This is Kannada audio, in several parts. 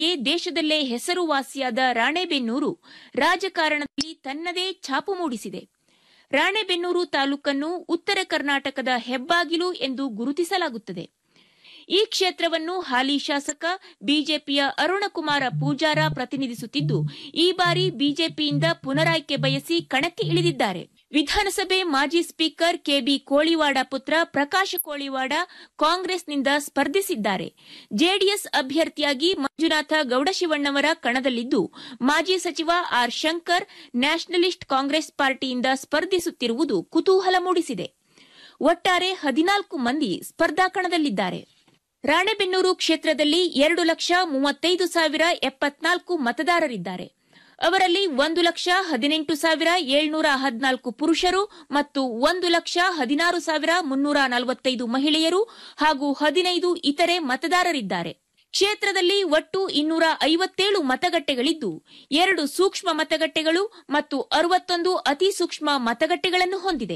ದೇಶದಲ್ಲೇ ಹೆಸರುವಾಸಿಯಾದ ರಾಣೆಬೆನ್ನೂರು ರಾಜಕಾರಣದಲ್ಲಿ ತನ್ನದೇ ಛಾಪು ಮೂಡಿಸಿದೆ ರಾಣೆಬೆನ್ನೂರು ತಾಲೂಕನ್ನು ಉತ್ತರ ಕರ್ನಾಟಕದ ಹೆಬ್ಬಾಗಿಲು ಎಂದು ಗುರುತಿಸಲಾಗುತ್ತದೆ ಈ ಕ್ಷೇತ್ರವನ್ನು ಹಾಲಿ ಶಾಸಕ ಬಿಜೆಪಿಯ ಅರುಣಕುಮಾರ ಪೂಜಾರ ಪ್ರತಿನಿಧಿಸುತ್ತಿದ್ದು ಈ ಬಾರಿ ಬಿಜೆಪಿಯಿಂದ ಪುನರಾಯ್ಕೆ ಬಯಸಿ ಕಣಕ್ಕೆ ಇಳಿದಿದ್ದಾರೆ ವಿಧಾನಸಭೆ ಮಾಜಿ ಸ್ಪೀಕರ್ ಕೆಬಿ ಕೋಳಿವಾಡ ಪುತ್ರ ಪ್ರಕಾಶ ಕೋಳಿವಾಡ ಕಾಂಗ್ರೆಸ್ನಿಂದ ಸ್ಪರ್ಧಿಸಿದ್ದಾರೆ ಜೆಡಿಎಸ್ ಅಭ್ಯರ್ಥಿಯಾಗಿ ಮಂಜುನಾಥ ಗೌಡಶಿವಣ್ಣವರ ಕಣದಲ್ಲಿದ್ದು ಮಾಜಿ ಸಚಿವ ಆರ್ ಶಂಕರ್ ನ್ಯಾಷನಲಿಸ್ಟ್ ಕಾಂಗ್ರೆಸ್ ಪಾರ್ಟಿಯಿಂದ ಸ್ಪರ್ಧಿಸುತ್ತಿರುವುದು ಕುತೂಹಲ ಮೂಡಿಸಿದೆ ಒಟ್ಟಾರೆ ಹದಿನಾಲ್ಕು ಮಂದಿ ಸ್ಪರ್ಧಾಕಣದಲ್ಲಿದ್ದಾರೆ ರಾಣೆಬೆನ್ನೂರು ಕ್ಷೇತ್ರದಲ್ಲಿ ಎರಡು ಲಕ್ಷ ಮೂವತ್ತೈದು ಸಾವಿರ ಎಪ್ಪತ್ನಾಲ್ಕು ಮತದಾರರಿದ್ದಾರೆ ಅವರಲ್ಲಿ ಒಂದು ಲಕ್ಷ ಹದಿನೆಂಟು ಸಾವಿರ ಏಳ್ನೂರ ಹದಿನಾಲ್ಕು ಪುರುಷರು ಮತ್ತು ಒಂದು ಲಕ್ಷ ಹದಿನಾರು ಸಾವಿರ ಮುನ್ನೂರ ನಲವತ್ತೈದು ಮಹಿಳೆಯರು ಹಾಗೂ ಹದಿನೈದು ಇತರೆ ಮತದಾರರಿದ್ದಾರೆ ಕ್ಷೇತ್ರದಲ್ಲಿ ಒಟ್ಟು ಇನ್ನೂರ ಐವತ್ತೇಳು ಮತಗಟ್ಟೆಗಳಿದ್ದು ಎರಡು ಸೂಕ್ಷ್ಮ ಮತಗಟ್ಟೆಗಳು ಮತ್ತು ಅರವತ್ತೊಂದು ಅತಿ ಸೂಕ್ಷ್ಮ ಮತಗಟ್ಟೆಗಳನ್ನು ಹೊಂದಿದೆ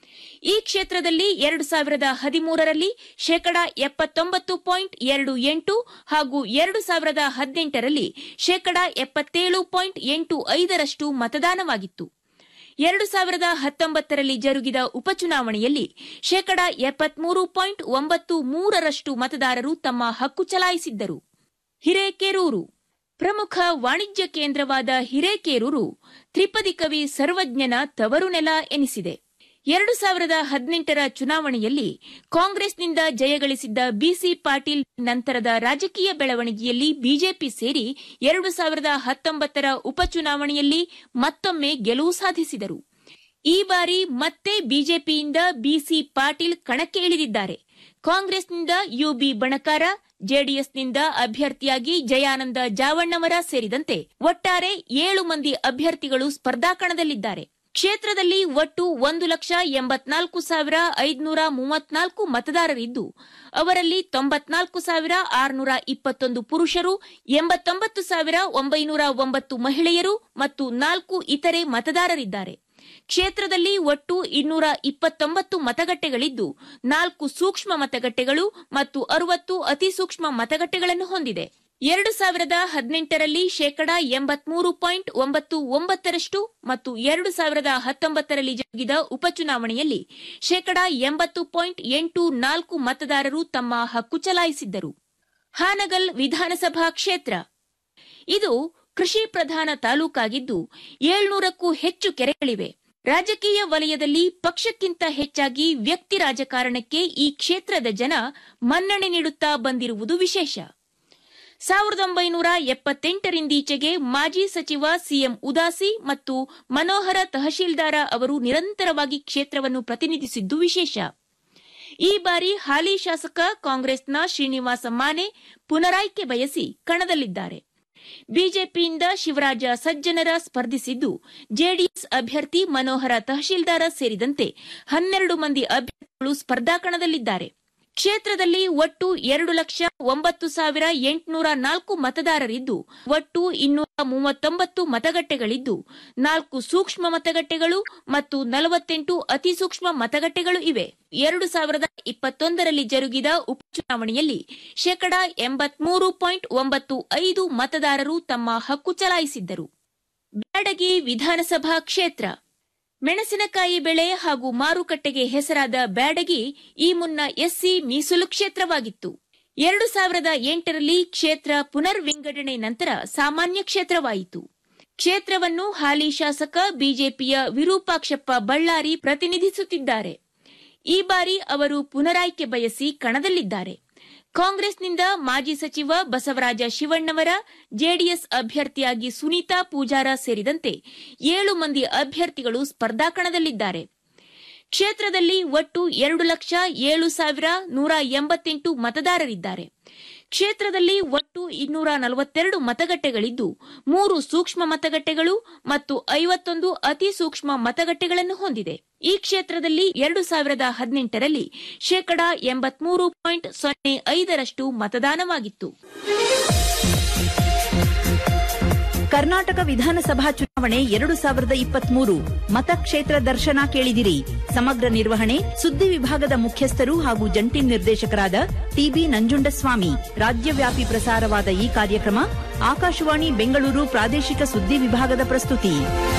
ಈ ಕ್ಷೇತ್ರದಲ್ಲಿ ಎರಡು ಸಾವಿರದ ಹದಿಮೂರರಲ್ಲಿ ಶೇಕಡ ಎಪ್ಪತ್ತೊಂಬತ್ತು ಪಾಯಿಂಟ್ ಎರಡು ಎಂಟು ಹಾಗೂ ಎರಡು ಸಾವಿರದ ಹದಿನೆಂಟರಲ್ಲಿ ಶೇಕಡ ಎಪ್ಪತ್ತೇಳು ಪಾಯಿಂಟ್ ಎಂಟು ಐದರಷ್ಟು ಮತದಾನವಾಗಿತ್ತು ಎರಡು ಸಾವಿರದ ಹತ್ತೊಂಬತ್ತರಲ್ಲಿ ಜರುಗಿದ ಉಪಚುನಾವಣೆಯಲ್ಲಿ ಶೇಕಡ ಎಪ್ಪತ್ಮೂರು ಪಾಯಿಂಟ್ ಒಂಬತ್ತು ಮೂರರಷ್ಟು ಮತದಾರರು ತಮ್ಮ ಹಕ್ಕು ಚಲಾಯಿಸಿದ್ದರು ಹಿರೇಕೆರೂರು ಪ್ರಮುಖ ವಾಣಿಜ್ಯ ಕೇಂದ್ರವಾದ ಹಿರೇಕೆರೂರು ತ್ರಿಪದಿ ಕವಿ ಸರ್ವಜ್ಞನ ತವರು ನೆಲ ಎನಿಸಿದೆ ಎರಡು ಸಾವಿರದ ಹದಿನೆಂಟರ ಚುನಾವಣೆಯಲ್ಲಿ ಕಾಂಗ್ರೆಸ್ನಿಂದ ಜಯಗಳಿಸಿದ್ದ ಬಿಸಿ ಪಾಟೀಲ್ ನಂತರದ ರಾಜಕೀಯ ಬೆಳವಣಿಗೆಯಲ್ಲಿ ಬಿಜೆಪಿ ಸೇರಿ ಎರಡು ಸಾವಿರದ ಹತ್ತೊಂಬತ್ತರ ಉಪಚುನಾವಣೆಯಲ್ಲಿ ಮತ್ತೊಮ್ಮೆ ಗೆಲುವು ಸಾಧಿಸಿದರು ಈ ಬಾರಿ ಮತ್ತೆ ಬಿಜೆಪಿಯಿಂದ ಬಿಸಿ ಪಾಟೀಲ್ ಕಣಕ್ಕೆ ಇಳಿದಿದ್ದಾರೆ ಕಾಂಗ್ರೆಸ್ನಿಂದ ಯುಬಿ ಬಣಕಾರ ಜೆಡಿಎಸ್ನಿಂದ ಅಭ್ಯರ್ಥಿಯಾಗಿ ಜಯಾನಂದ ಜಾವಣ್ಣವರ ಸೇರಿದಂತೆ ಒಟ್ಟಾರೆ ಏಳು ಮಂದಿ ಅಭ್ಯರ್ಥಿಗಳು ಸ್ಪರ್ಧಾಕಣದಲ್ಲಿದ್ದಾರೆ ಕ್ಷೇತ್ರದಲ್ಲಿ ಒಟ್ಟು ಒಂದು ಲಕ್ಷ ಎಂಬತ್ನಾಲ್ಕು ಸಾವಿರ ಐದುನೂರ ಮೂವತ್ನಾಲ್ಕು ಮತದಾರರಿದ್ದು ಅವರಲ್ಲಿ ತೊಂಬತ್ನಾಲ್ಕು ಸಾವಿರ ಆರುನೂರ ಇಪ್ಪತ್ತೊಂದು ಪುರುಷರು ಎಂಬತ್ತೊಂಬತ್ತು ಸಾವಿರ ಒಂಬೈನೂರ ಒಂಬತ್ತು ಮಹಿಳೆಯರು ಮತ್ತು ನಾಲ್ಕು ಇತರೆ ಮತದಾರರಿದ್ದಾರೆ ಕ್ಷೇತ್ರದಲ್ಲಿ ಒಟ್ಟು ಇನ್ನೂರ ಇಪ್ಪತ್ತೊಂಬತ್ತು ಮತಗಟ್ಟೆಗಳಿದ್ದು ನಾಲ್ಕು ಸೂಕ್ಷ್ಮ ಮತಗಟ್ಟೆಗಳು ಮತ್ತು ಅರವತ್ತು ಅತಿ ಸೂಕ್ಷ್ಮ ಮತಗಟ್ಟೆಗಳನ್ನು ಹೊಂದಿದೆ ಎರಡು ಸಾವಿರದ ಹದಿನೆಂಟರಲ್ಲಿ ಶೇಕಡ ಎಂಬತ್ಮೂರು ಪಾಯಿಂಟ್ ಒಂಬತ್ತು ಒಂಬತ್ತರಷ್ಟು ಮತ್ತು ಎರಡು ಸಾವಿರದ ಹತ್ತೊಂಬತ್ತರಲ್ಲಿ ಜರುಗಿದ ಉಪಚುನಾವಣೆಯಲ್ಲಿ ಶೇಕಡ ಎಂಬತ್ತು ಪಾಯಿಂಟ್ ಎಂಟು ನಾಲ್ಕು ಮತದಾರರು ತಮ್ಮ ಹಕ್ಕು ಚಲಾಯಿಸಿದ್ದರು ಹಾನಗಲ್ ವಿಧಾನಸಭಾ ಕ್ಷೇತ್ರ ಇದು ಕೃಷಿ ಪ್ರಧಾನ ತಾಲೂಕಾಗಿದ್ದು ಏಳ್ನೂರಕ್ಕೂ ಹೆಚ್ಚು ಕೆರೆಗಳಿವೆ ರಾಜಕೀಯ ವಲಯದಲ್ಲಿ ಪಕ್ಷಕ್ಕಿಂತ ಹೆಚ್ಚಾಗಿ ವ್ಯಕ್ತಿ ರಾಜಕಾರಣಕ್ಕೆ ಈ ಕ್ಷೇತ್ರದ ಜನ ಮನ್ನಣೆ ನೀಡುತ್ತಾ ಬಂದಿರುವುದು ವಿಶೇಷ ಸಾವಿರದ ಒಂಬೈನೂರ ಎಪ್ಪತ್ತೆಂಟರಿಂದೀಚೆಗೆ ಮಾಜಿ ಸಚಿವ ಸಿಎಂ ಉದಾಸಿ ಮತ್ತು ಮನೋಹರ ತಹಶೀಲ್ದಾರ ಅವರು ನಿರಂತರವಾಗಿ ಕ್ಷೇತ್ರವನ್ನು ಪ್ರತಿನಿಧಿಸಿದ್ದು ವಿಶೇಷ ಈ ಬಾರಿ ಹಾಲಿ ಶಾಸಕ ಕಾಂಗ್ರೆಸ್ನ ಶ್ರೀನಿವಾಸ ಮಾನೆ ಪುನರಾಯ್ಕೆ ಬಯಸಿ ಕಣದಲ್ಲಿದ್ದಾರೆ ಬಿಜೆಪಿಯಿಂದ ಶಿವರಾಜ ಸಜ್ಜನರ ಸ್ಪರ್ಧಿಸಿದ್ದು ಜೆಡಿಎಸ್ ಅಭ್ಯರ್ಥಿ ಮನೋಹರ ತಹಶೀಲ್ದಾರ ಸೇರಿದಂತೆ ಹನ್ನೆರಡು ಮಂದಿ ಅಭ್ಯರ್ಥಿಗಳು ಸ್ಪರ್ಧಾಕಣದಲ್ಲಿದ್ದಾರೆ ಕ್ಷೇತ್ರದಲ್ಲಿ ಒಟ್ಟು ಎರಡು ಲಕ್ಷ ಒಂಬತ್ತು ಸಾವಿರ ಎಂಟುನೂರ ನಾಲ್ಕು ಮತದಾರರಿದ್ದು ಒಟ್ಟು ಇನ್ನೂರ ಮೂವತ್ತೊಂಬತ್ತು ಮತಗಟ್ಟೆಗಳಿದ್ದು ನಾಲ್ಕು ಸೂಕ್ಷ್ಮ ಮತಗಟ್ಟೆಗಳು ಮತ್ತು ನಲವತ್ತೆಂಟು ಅತಿ ಸೂಕ್ಷ್ಮ ಮತಗಟ್ಟೆಗಳು ಇವೆ ಎರಡು ಸಾವಿರದ ಇಪ್ಪತ್ತೊಂದರಲ್ಲಿ ಜರುಗಿದ ಉಪಚುನಾವಣೆಯಲ್ಲಿ ಶೇಕಡ ಎಂಬತ್ಮೂರು ಪಾಯಿಂಟ್ ಒಂಬತ್ತು ಐದು ಮತದಾರರು ತಮ್ಮ ಹಕ್ಕು ಚಲಾಯಿಸಿದ್ದರು ಬ್ಯಾಡಗಿ ವಿಧಾನಸಭಾ ಕ್ಷೇತ್ರ ಮೆಣಸಿನಕಾಯಿ ಬೆಳೆ ಹಾಗೂ ಮಾರುಕಟ್ಟೆಗೆ ಹೆಸರಾದ ಬ್ಯಾಡಗಿ ಈ ಮುನ್ನ ಎಸ್ಸಿ ಮೀಸಲು ಕ್ಷೇತ್ರವಾಗಿತ್ತು ಎರಡು ಸಾವಿರದ ಎಂಟರಲ್ಲಿ ಕ್ಷೇತ್ರ ಪುನರ್ ವಿಂಗಡಣೆ ನಂತರ ಸಾಮಾನ್ಯ ಕ್ಷೇತ್ರವಾಯಿತು ಕ್ಷೇತ್ರವನ್ನು ಹಾಲಿ ಶಾಸಕ ಬಿಜೆಪಿಯ ವಿರೂಪಾಕ್ಷಪ್ಪ ಬಳ್ಳಾರಿ ಪ್ರತಿನಿಧಿಸುತ್ತಿದ್ದಾರೆ ಈ ಬಾರಿ ಅವರು ಪುನರಾಯ್ಕೆ ಬಯಸಿ ಕಣದಲ್ಲಿದ್ದಾರೆ ಕಾಂಗ್ರೆಸ್ನಿಂದ ಮಾಜಿ ಸಚಿವ ಬಸವರಾಜ ಶಿವಣ್ಣವರ ಜೆಡಿಎಸ್ ಅಭ್ಯರ್ಥಿಯಾಗಿ ಸುನೀತಾ ಪೂಜಾರ ಸೇರಿದಂತೆ ಏಳು ಮಂದಿ ಅಭ್ಯರ್ಥಿಗಳು ಸ್ಪರ್ಧಾಕಣದಲ್ಲಿದ್ದಾರೆ ಕ್ಷೇತ್ರದಲ್ಲಿ ಒಟ್ಟು ಎರಡು ಲಕ್ಷ ಏಳು ಸಾವಿರ ನೂರ ಎಂಬತ್ತೆಂಟು ಮತದಾರರಿದ್ದಾರೆ ಕ್ಷೇತ್ರದಲ್ಲಿ ಒಟ್ಟು ಇನ್ನೂರ ನಲವತ್ತೆರಡು ಮತಗಟ್ಟೆಗಳಿದ್ದು ಮೂರು ಸೂಕ್ಷ್ಮ ಮತಗಟ್ಟೆಗಳು ಮತ್ತು ಐವತ್ತೊಂದು ಅತಿ ಸೂಕ್ಷ್ಮ ಮತಗಟ್ಟೆಗಳನ್ನು ಹೊಂದಿದೆ ಈ ಕ್ಷೇತ್ರದಲ್ಲಿ ಎರಡು ಸಾವಿರದ ಹದಿನೆಂಟರಲ್ಲಿ ಶೇಕಡಾ ಎಂಬತ್ಮೂರು ಪಾಯಿಂಟ್ ಸೊನ್ನೆ ಐದರಷ್ಟು ಮತದಾನವಾಗಿತ್ತು ಕರ್ನಾಟಕ ವಿಧಾನಸಭಾ ಚುನಾವಣೆ ಚುನಾವಣೆ ಎರಡು ಸಾವಿರದ ಇಪ್ಪತ್ಮೂರು ಮತಕ್ಷೇತ್ರ ದರ್ಶನ ಕೇಳಿದಿರಿ ಸಮಗ್ರ ನಿರ್ವಹಣೆ ಸುದ್ದಿ ವಿಭಾಗದ ಮುಖ್ಯಸ್ಥರು ಹಾಗೂ ಜಂಟಿ ನಿರ್ದೇಶಕರಾದ ಟಿಬಿ ನಂಜುಂಡಸ್ವಾಮಿ ರಾಜ್ಯವ್ಯಾಪಿ ಪ್ರಸಾರವಾದ ಈ ಕಾರ್ಯಕ್ರಮ ಆಕಾಶವಾಣಿ ಬೆಂಗಳೂರು ಪ್ರಾದೇಶಿಕ ಸುದ್ದಿ ವಿಭಾಗದ ಪ್ರಸ್ತುತಿ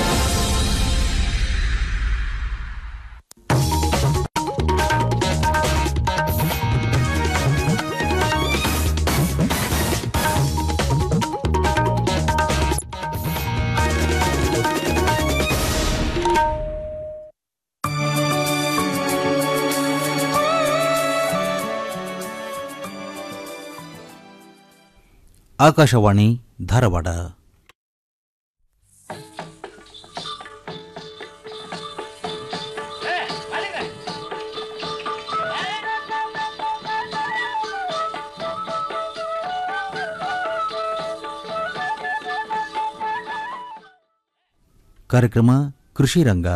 ಆಕಾಶವಾಣಿ ಧಾರವಾಡ ಕಾರ್ಯಕ್ರಮ ಕೃಷಿ ರಂಗ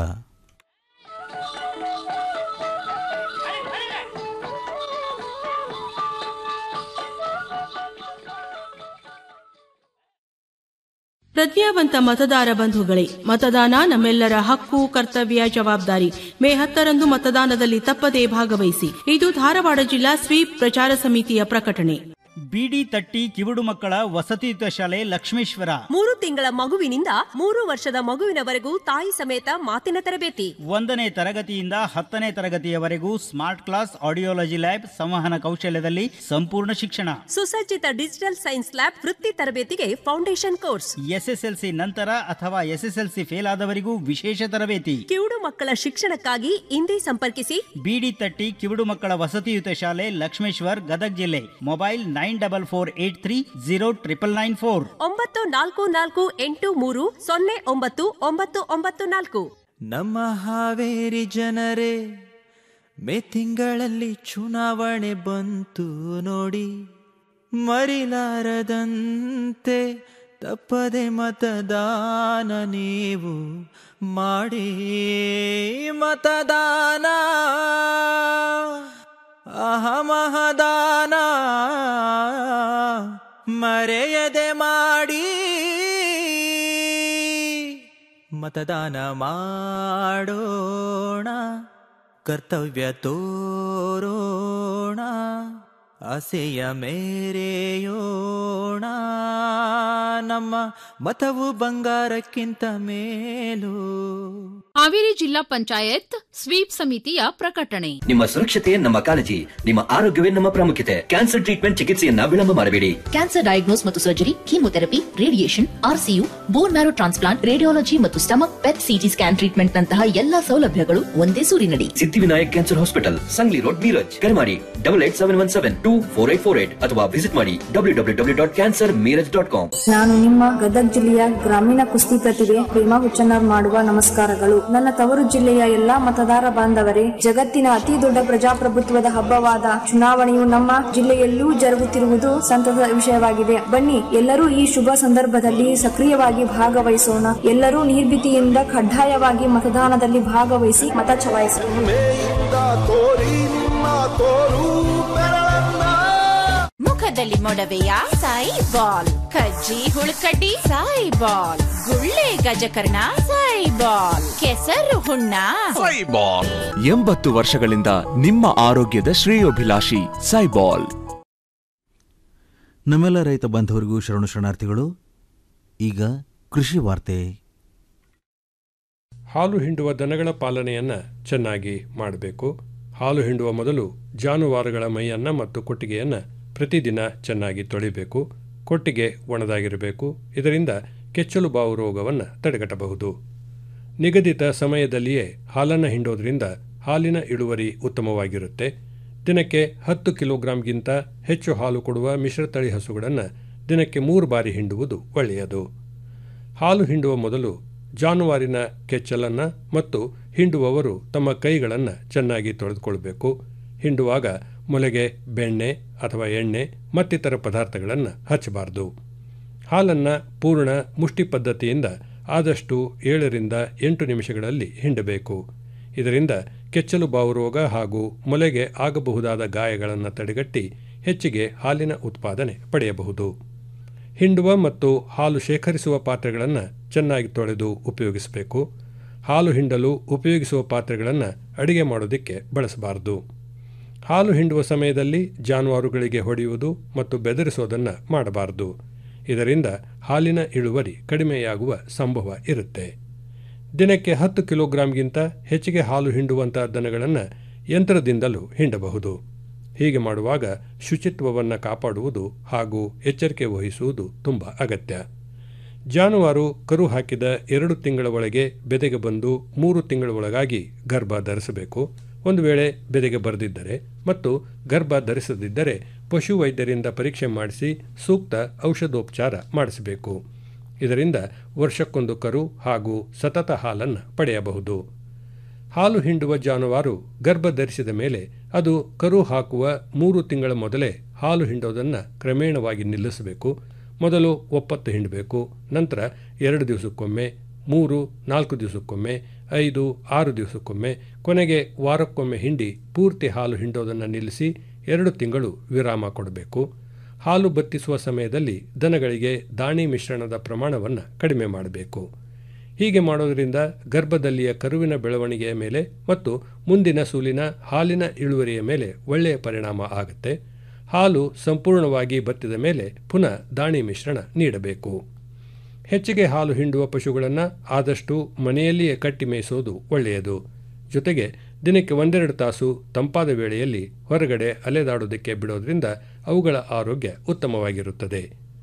ಪ್ರಜ್ಞಾವಂತ ಮತದಾರ ಬಂಧುಗಳೇ ಮತದಾನ ನಮ್ಮೆಲ್ಲರ ಹಕ್ಕು ಕರ್ತವ್ಯ ಜವಾಬ್ದಾರಿ ಮೇ ಹತ್ತರಂದು ಮತದಾನದಲ್ಲಿ ತಪ್ಪದೇ ಭಾಗವಹಿಸಿ ಇದು ಧಾರವಾಡ ಜಿಲ್ಲಾ ಸ್ವೀಪ್ ಪ್ರಚಾರ ಸಮಿತಿಯ ಪ್ರಕಟಣೆ ಬಿಡಿ ತಟ್ಟಿ ಕಿವುಡು ಮಕ್ಕಳ ವಸತಿಯುತ ಶಾಲೆ ಲಕ್ಷ್ಮೇಶ್ವರ ಮೂರು ತಿಂಗಳ ಮಗುವಿನಿಂದ ಮೂರು ವರ್ಷದ ಮಗುವಿನವರೆಗೂ ತಾಯಿ ಸಮೇತ ಮಾತಿನ ತರಬೇತಿ ಒಂದನೇ ತರಗತಿಯಿಂದ ಹತ್ತನೇ ತರಗತಿಯವರೆಗೂ ಸ್ಮಾರ್ಟ್ ಕ್ಲಾಸ್ ಆಡಿಯೋಲಜಿ ಲ್ಯಾಬ್ ಸಂವಹನ ಕೌಶಲ್ಯದಲ್ಲಿ ಸಂಪೂರ್ಣ ಶಿಕ್ಷಣ ಸುಸಜ್ಜಿತ ಡಿಜಿಟಲ್ ಸೈನ್ಸ್ ಲ್ಯಾಬ್ ವೃತ್ತಿ ತರಬೇತಿಗೆ ಫೌಂಡೇಶನ್ ಕೋರ್ಸ್ ಎಸ್ಎಸ್ಎಲ್ಸಿ ನಂತರ ಅಥವಾ ಎಸ್ಎಸ್ಎಲ್ಸಿ ಫೇಲ್ ಆದವರಿಗೂ ವಿಶೇಷ ತರಬೇತಿ ಕಿವುಡು ಮಕ್ಕಳ ಶಿಕ್ಷಣಕ್ಕಾಗಿ ಇಂದೇ ಸಂಪರ್ಕಿಸಿ ಬಿಡಿ ತಟ್ಟಿ ಕಿವುಡು ಮಕ್ಕಳ ವಸತಿಯುತ ಶಾಲೆ ಲಕ್ಷ್ಮೇಶ್ವರ್ ಗದಗ್ ಜಿಲ್ಲೆ mobile nine double four eight three zero triple nine four ಒಂಬತ್ತು ನಾಲ್ಕು ನಾಲ್ಕು ಎಂಟು ಮೂರು ಸೊನ್ನೆ ಒಂಬತ್ತು ಒಂಬತ್ತು ಒಂಬತ್ತು ನಾಲ್ಕು ನಮ್ಮ ಹಾವೇರಿ ಜನರೇ ಮೇ ತಿಂಗಳಲ್ಲಿ ಚುನಾವಣೆ ಬಂತು ನೋಡಿ ಮರಿಲಾರದಂತೆ ತಪ್ಪದೆ ಮತದಾನ ನೀವು ಮಾಡಿ ಮತದಾನ ಅಹಮಹದಾನ ಮರೆಯದೆ ಮಾಡಿ ಮತದಾನ ಮಾಡೋಣ ಕರ್ತವ್ಯ ತೋರೋಣ ಆಸೆಯ ಮೇರೆಯೋಣ ನಮ್ಮ ಮತವು ಬಂಗಾರಕ್ಕಿಂತ ಮೇಲು ಹಾವೇರಿ ಜಿಲ್ಲಾ ಪಂಚಾಯತ್ ಸ್ವೀಪ್ ಸಮಿತಿಯ ಪ್ರಕಟಣೆ ನಿಮ್ಮ ಸುರಕ್ಷತೆ ನಮ್ಮ ಕಾಳಜಿ ನಿಮ್ಮ ಆರೋಗ್ಯವೇ ನಮ್ಮ ಪ್ರಾಮುಖ್ಯತೆ ಕ್ಯಾನ್ಸರ್ ಟ್ರೀಟ್ಮೆಂಟ್ ಚಿಕಿತ್ಸೆಯನ್ನ ವಿಳಂಬ ಮಾಡಬೇಡಿ ಕ್ಯಾನ್ಸರ್ ಡಯಾಗ್ನೋಸ್ ಮತ್ತು surgery chemotherapy radiation RCU bone marrow transplant radiology ಮತ್ತು stomach PET CT scan treatment ನಂತಹ ಎಲ್ಲಾ ಸೌಲಭ್ಯಗಳು ಒಂದೇ ಸೂರಿನಡಿ Siddhivinayak cancer hospital Sangli road Miraj ಕರೆ ಮಾಡಿ double eight seven one seven two four eight four eight ಅಥವಾ ವಿಸಿಟ್ ಮಾಡಿ W W W dot cancer Miraj dot com ನಾನು ನಿಮ್ಮ ಗದಗ ಜಿಲ್ಲೆಯ ಗ್ರಾಮೀಣ ಕುಸ್ತಿ ಪ್ರತಿಭೆ ಪ್ರೇಮಾ ಹುಚ್ಚನ್ನರ್ ಮಾಡುವ ನಮಸ್ಕಾರಗಳು ನನ್ನ ತವರು ಜಿಲ್ಲೆಯ ಎಲ್ಲಾ ಮತದಾರ ಬಾಂಧವರೇ ಜಗತ್ತಿನ ಅತಿ ದೊಡ್ಡ ಪ್ರಜಾಪ್ರಭುತ್ವದ ಹಬ್ಬವಾದ ಚುನಾವಣೆಯು ನಮ್ಮ ಜಿಲ್ಲೆಯಲ್ಲೂ ಜರುಗುತ್ತಿರುವುದು ಸಂತಸದ ವಿಷಯವಾಗಿದೆ ಬನ್ನಿ ಎಲ್ಲರೂ ಈ ಶುಭ ಸಂದರ್ಭದಲ್ಲಿ ಸಕ್ರಿಯವಾಗಿ ಭಾಗವಹಿಸೋಣ ಎಲ್ಲರೂ ನಿರ್ಭೀತಿಯಿಂದ ಕಡ್ಡಾಯವಾಗಿ ಮತದಾನದಲ್ಲಿ ಭಾಗವಹಿಸಿ ಮತ ಚಲಾಯಿಸೋಣ ಮುಖದಲ್ಲಿ ಮೊಡವೆಯ ಸಾಯಿ ಬಾಲ್ ಕಜ್ಜಿ ಹುಳುಕಡ್ಡಿ ಸಾಯಿ ಬಾಲ್ ಗುಳ್ಳೆ ಗಜಕರ್ಣ ಸಾಯಿ ಬಾಲ್ ಕೆಸರು ಹುಣ್ಣ ಎಂಬತ್ತು ವರ್ಷಗಳಿಂದ ನಿಮ್ಮ ಆರೋಗ್ಯದ ಶ್ರೇಯೋಭಿಲಾಷಿ ಸೈಬಾಲ್ ನಮ್ಮೆಲ್ಲ ರೈತ ಬಾಂಧವರಿಗೂ ಶರಣು ಶರಣಾರ್ಥಿಗಳು ಈಗ ಕೃಷಿ ವಾರ್ತೆ ಹಾಲು ಹಿಂಡುವ ದನಗಳ ಪಾಲನೆಯನ್ನು ಚೆನ್ನಾಗಿ ಮಾಡಬೇಕು ಹಾಲು ಹಿಂಡುವ ಮೊದಲು ಜಾನುವಾರುಗಳ ಮೈಯನ್ನು ಮತ್ತು ಕೊಟ್ಟಿಗೆಯನ್ನು ಪ್ರತಿದಿನ ಚೆನ್ನಾಗಿ ತೊಳಿಬೇಕು ಕೊಟ್ಟಿಗೆ ಒಣದಾಗಿರಬೇಕು ಇದರಿಂದ ಕೆಚ್ಚಲು ಬಾವು ರೋಗವನ್ನು ತಡೆಗಟ್ಟಬಹುದು ನಿಗದಿತ ಸಮಯದಲ್ಲಿಯೇ ಹಾಲನ್ನು ಹಿಂಡೋದ್ರಿಂದ ಹಾಲಿನ ಇಳುವರಿ ಉತ್ತಮವಾಗಿರುತ್ತೆ ದಿನಕ್ಕೆ ಹತ್ತು ಕಿಲೋಗ್ರಾಂಗಿಂತ ಹೆಚ್ಚು ಹಾಲು ಕೊಡುವ ಮಿಶ್ರತಳಿ ಹಸುಗಳನ್ನು ದಿನಕ್ಕೆ ಮೂರು ಬಾರಿ ಹಿಂಡುವುದು ಒಳ್ಳೆಯದು ಹಾಲು ಹಿಂಡುವ ಮೊದಲು ಜಾನುವಾರಿನ ಕೆಚ್ಚಲನ್ನು ಮತ್ತು ಹಿಂಡುವವರು ತಮ್ಮ ಕೈಗಳನ್ನು ಚೆನ್ನಾಗಿ ತೊಳೆದುಕೊಳ್ಬೇಕು ಹಿಂಡುವಾಗ ಮೊಲೆಗೆ ಬೆಣ್ಣೆ ಅಥವಾ ಎಣ್ಣೆ ಮತ್ತಿತರ ಪದಾರ್ಥಗಳನ್ನು ಹಚ್ಚಬಾರದು ಹಾಲನ್ನು ಪೂರ್ಣ ಮುಷ್ಟಿ ಪದ್ಧತಿಯಿಂದ ಆದಷ್ಟು ಏಳರಿಂದ ಎಂಟು ನಿಮಿಷಗಳಲ್ಲಿ ಹಿಂಡಬೇಕು ಇದರಿಂದ ಕೆಚ್ಚಲು ಬಾವು ರೋಗ ಹಾಗೂ ಮೊಲೆಗೆ ಆಗಬಹುದಾದ ಗಾಯಗಳನ್ನು ತಡೆಗಟ್ಟಿ ಹೆಚ್ಚಿಗೆ ಹಾಲಿನ ಉತ್ಪಾದನೆ ಪಡೆಯಬಹುದು ಹಿಂಡುವ ಮತ್ತು ಹಾಲು ಶೇಖರಿಸುವ ಪಾತ್ರೆಗಳನ್ನು ಚೆನ್ನಾಗಿ ತೊಳೆದು ಉಪಯೋಗಿಸಬೇಕು ಹಾಲು ಹಿಂಡಲು ಉಪಯೋಗಿಸುವ ಪಾತ್ರೆಗಳನ್ನು ಅಡಿಗೆ ಮಾಡೋದಕ್ಕೆ ಬಳಸಬಾರದು ಹಾಲು ಹಿಂಡುವ ಸಮಯದಲ್ಲಿ ಜಾನುವಾರುಗಳಿಗೆ ಹೊಡೆಯುವುದು ಮತ್ತು ಬೆದರಿಸೋದನ್ನು ಮಾಡಬಾರದು ಇದರಿಂದ ಹಾಲಿನ ಇಳುವರಿ ಕಡಿಮೆಯಾಗುವ ಸಂಭವ ಇರುತ್ತೆ ದಿನಕ್ಕೆ ಹತ್ತು ಕಿಲೋಗ್ರಾಂಗಿಂತ ಹೆಚ್ಚಿಗೆ ಹಾಲು ಹಿಂಡುವಂಥ ದನಗಳನ್ನು ಯಂತ್ರದಿಂದಲೂ ಹಿಂಡಬಹುದು ಹೀಗೆ ಮಾಡುವಾಗ ಶುಚಿತ್ವವನ್ನು ಕಾಪಾಡುವುದು ಹಾಗೂ ಎಚ್ಚರಿಕೆ ವಹಿಸುವುದು ತುಂಬ ಅಗತ್ಯ ಜಾನುವಾರು ಕರು ಹಾಕಿದ ಎರಡು ತಿಂಗಳ ಒಳಗೆ ಬೆದೆಗೆ ಬಂದು ಮೂರು ತಿಂಗಳ ಒಳಗಾಗಿ ಗರ್ಭ ಧರಿಸಬೇಕು ಒಂದು ವೇಳೆ ಬೆದೆಗೆ ಬರೆದಿದ್ದರೆ ಮತ್ತು ಗರ್ಭ ಧರಿಸದಿದ್ದರೆ ಪಶು ವೈದ್ಯರಿಂದ ಪರೀಕ್ಷೆ ಮಾಡಿಸಿ ಸೂಕ್ತ ಔಷಧೋಪಚಾರ ಮಾಡಿಸಬೇಕು ಇದರಿಂದ ವರ್ಷಕ್ಕೊಂದು ಕರು ಹಾಗೂ ಸತತ ಹಾಲನ್ನು ಪಡೆಯಬಹುದು ಹಾಲು ಹಿಂಡುವ ಜಾನುವಾರು ಗರ್ಭ ಧರಿಸಿದ ಮೇಲೆ ಅದು ಕರು ಹಾಕುವ ಮೂರು ತಿಂಗಳ ಮೊದಲೇ ಹಾಲು ಹಿಂಡೋದನ್ನು ಕ್ರಮೇಣವಾಗಿ ನಿಲ್ಲಿಸಬೇಕು ಮೊದಲು ಒಪ್ಪತ್ತು ಹಿಂಡಬೇಕು ನಂತರ ಎರಡು ದಿವಸಕ್ಕೊಮ್ಮೆ ಮೂರು ನಾಲ್ಕು ದಿವಸಕ್ಕೊಮ್ಮೆ ಐದು ಆರು ದಿವಸಕ್ಕೊಮ್ಮೆ ಕೊನೆಗೆ ವಾರಕ್ಕೊಮ್ಮೆ ಹಿಂಡಿ ಪೂರ್ತಿ ಹಾಲು ಹಿಂಡೋದನ್ನು ನಿಲ್ಲಿಸಿ ಎರಡು ತಿಂಗಳು ವಿರಾಮ ಕೊಡಬೇಕು ಹಾಲು ಬತ್ತಿಸುವ ಸಮಯದಲ್ಲಿ ದನಗಳಿಗೆ ದಾಣಿ ಮಿಶ್ರಣದ ಪ್ರಮಾಣವನ್ನು ಕಡಿಮೆ ಮಾಡಬೇಕು ಹೀಗೆ ಮಾಡೋದರಿಂದ ಗರ್ಭದಲ್ಲಿಯ ಕರುವಿನ ಬೆಳವಣಿಗೆಯ ಮೇಲೆ ಮತ್ತು ಮುಂದಿನ ಸೂಲಿನ ಹಾಲಿನ ಇಳುವರಿಯ ಮೇಲೆ ಒಳ್ಳೆಯ ಪರಿಣಾಮ ಆಗುತ್ತೆ ಹಾಲು ಸಂಪೂರ್ಣವಾಗಿ ಬತ್ತಿದ ಮೇಲೆ ಪುನಃ ದಾಣಿ ಮಿಶ್ರಣ ನೀಡಬೇಕು ಹೆಚ್ಚಿಗೆ ಹಾಲು ಹಿಂಡುವ ಪಶುಗಳನ್ನು ಆದಷ್ಟು ಮನೆಯಲ್ಲಿಯೇ ಕಟ್ಟಿ ಮೇಯಿಸೋದು ಒಳ್ಳೆಯದು ಜೊತೆಗೆ ದಿನಕ್ಕೆ ಒಂದೆರಡು ತಾಸು ತಂಪಾದ ವೇಳೆಯಲ್ಲಿ ಹೊರಗಡೆ ಅಲೆದಾಡೋದಕ್ಕೆ ಬಿಡೋದ್ರಿಂದ ಅವುಗಳ ಆರೋಗ್ಯ ಉತ್ತಮವಾಗಿರುತ್ತದೆ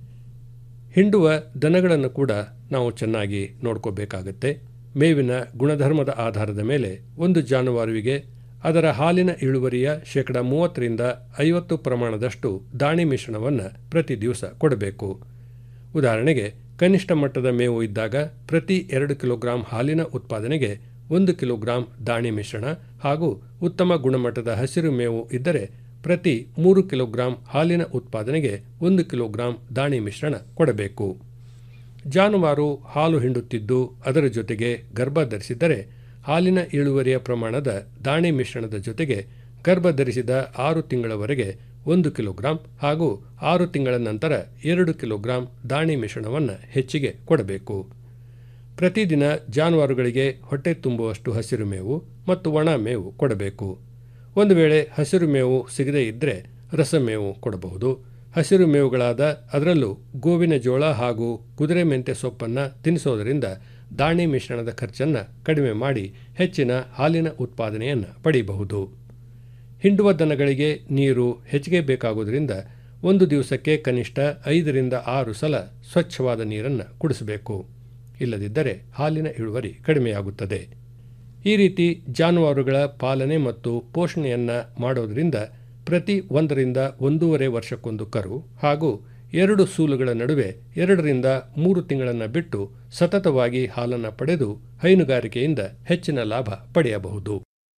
ಹಿಂಡುವ ದನಗಳನ್ನು ಕೂಡ ನಾವು ಚೆನ್ನಾಗಿ ನೋಡ್ಕೋಬೇಕಾಗತ್ತೆ ಮೇವಿನ ಗುಣಧರ್ಮದ ಆಧಾರದ ಮೇಲೆ ಒಂದು ಜಾನುವಾರುವಿಗೆ ಅದರ ಹಾಲಿನ ಇಳುವರಿಯ ಶೇಕಡ ಮೂವತ್ತರಿಂದ ಐವತ್ತು ಪ್ರಮಾಣದಷ್ಟು ದಾಣಿ ಮಿಶ್ರಣವನ್ನು ಪ್ರತಿ ದಿವಸ ಕೊಡಬೇಕು ಉದಾಹರಣೆಗೆ ಕನಿಷ್ಠ ಮಟ್ಟದ ಮೇವು ಇದ್ದಾಗ ಪ್ರತಿ ಎರಡು ಕಿಲೋಗ್ರಾಂ ಹಾಲಿನ ಉತ್ಪಾದನೆಗೆ ಒಂದು ಕಿಲೋಗ್ರಾಂ ದಾಣಿ ಮಿಶ್ರಣ ಹಾಗೂ ಉತ್ತಮ ಗುಣಮಟ್ಟದ ಹಸಿರು ಮೇವು ಇದ್ದರೆ ಪ್ರತಿ ಮೂರು ಕಿಲೋಗ್ರಾಂ ಹಾಲಿನ ಉತ್ಪಾದನೆಗೆ ಒಂದು ಕಿಲೋಗ್ರಾಂ ದಾಣಿ ಮಿಶ್ರಣ ಕೊಡಬೇಕು ಜಾನುವಾರು ಹಾಲು ಹಿಂಡುತ್ತಿದ್ದು ಅದರ ಜೊತೆಗೆ ಗರ್ಭ ಧರಿಸಿದ್ದರೆ ಹಾಲಿನ ಇಳುವರಿಯ ಪ್ರಮಾಣದ ದಾಣಿ ಮಿಶ್ರಣದ ಜೊತೆಗೆ ಗರ್ಭ ಧರಿಸಿದ ಆರು ತಿಂಗಳವರೆಗೆ ಒಂದು ಕಿಲೋಗ್ರಾಂ ಹಾಗೂ ಆರು ತಿಂಗಳ ನಂತರ ಎರಡು ಕಿಲೋಗ್ರಾಂ ದಾಣಿ ಮಿಶ್ರಣವನ್ನು ಹೆಚ್ಚಿಗೆ ಕೊಡಬೇಕು ಪ್ರತಿದಿನ ಜಾನುವಾರುಗಳಿಗೆ ಹೊಟ್ಟೆ ತುಂಬುವಷ್ಟು ಹಸಿರು ಮೇವು ಮತ್ತು ಒಣ ಮೇವು ಕೊಡಬೇಕು ಒಂದು ವೇಳೆ ಹಸಿರು ಮೇವು ಸಿಗದೇ ಇದ್ದರೆ ರಸಮೇವು ಕೊಡಬಹುದು ಹಸಿರು ಮೇವುಗಳಾದ ಅದರಲ್ಲೂ ಗೋವಿನ ಜೋಳ ಹಾಗೂ ಕುದುರೆ ಮೆಂತೆ ಸೊಪ್ಪನ್ನು ತಿನ್ನಿಸೋದರಿಂದ ದಾಣಿ ಮಿಶ್ರಣದ ಖರ್ಚನ್ನು ಕಡಿಮೆ ಮಾಡಿ ಹೆಚ್ಚಿನ ಹಾಲಿನ ಉತ್ಪಾದನೆಯನ್ನು ಪಡೆಯಬಹುದು ಹಿಂಡುವ ದನಗಳಿಗೆ ನೀರು ಹೆಚ್ಚಿಗೆ ಬೇಕಾಗುವುದರಿಂದ ಒಂದು ದಿವಸಕ್ಕೆ ಕನಿಷ್ಠ ಐದರಿಂದ ಆರು ಸಲ ಸ್ವಚ್ಛವಾದ ನೀರನ್ನು ಕುಡಿಸಬೇಕು ಇಲ್ಲದಿದ್ದರೆ ಹಾಲಿನ ಇಳುವರಿ ಕಡಿಮೆಯಾಗುತ್ತದೆ ಈ ರೀತಿ ಜಾನುವಾರುಗಳ ಪಾಲನೆ ಮತ್ತು ಪೋಷಣೆಯನ್ನು ಮಾಡೋದರಿಂದ ಪ್ರತಿ ಒಂದರಿಂದ ಒಂದೂವರೆ ವರ್ಷಕ್ಕೊಂದು ಕರು ಹಾಗೂ ಎರಡು ಸೂಲುಗಳ ನಡುವೆ ಎರಡರಿಂದ ಮೂರು ತಿಂಗಳನ್ನು ಬಿಟ್ಟು ಸತತವಾಗಿ ಹಾಲನ್ನು ಪಡೆದು ಹೈನುಗಾರಿಕೆಯಿಂದ ಹೆಚ್ಚಿನ ಲಾಭ ಪಡೆಯಬಹುದು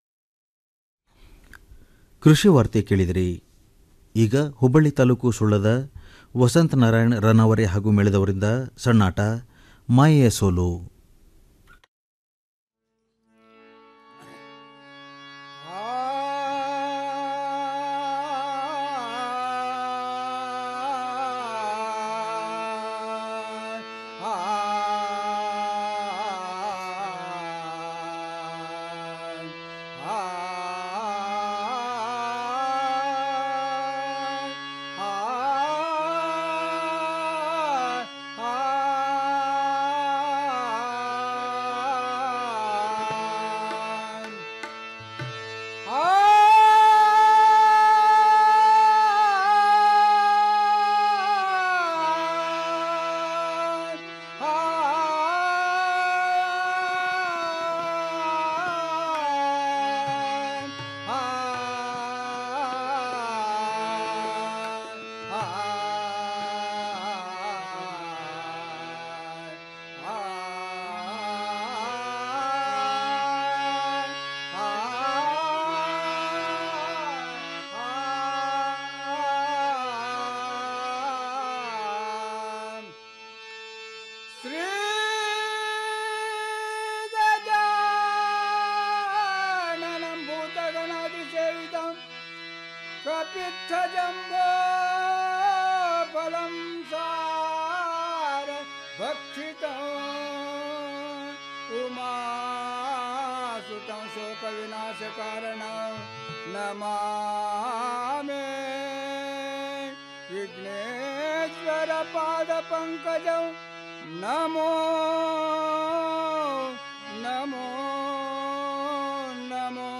ಕೃಷಿ ವಾರ್ತೆ ಕೇಳಿದಿರಿ ಈಗ ಹುಬ್ಬಳ್ಳಿ ತಾಲೂಕು ಸುಳ್ಳದ ವಸಂತ ನಾರಾಯಣ್ ರನವರೆ ಹಾಗೂ ಮೇಳದವರಿಂದ ಸಣ್ಣಾಟ ಮಾಯೆಯ ಸೋಲು श्रीगजाननं भूतगणादिसेवितं कपित्थजम्बो फलं सा नाशकारणं नमामि विघ्नेश्वरपादपङ्कजं नमो नमो नमो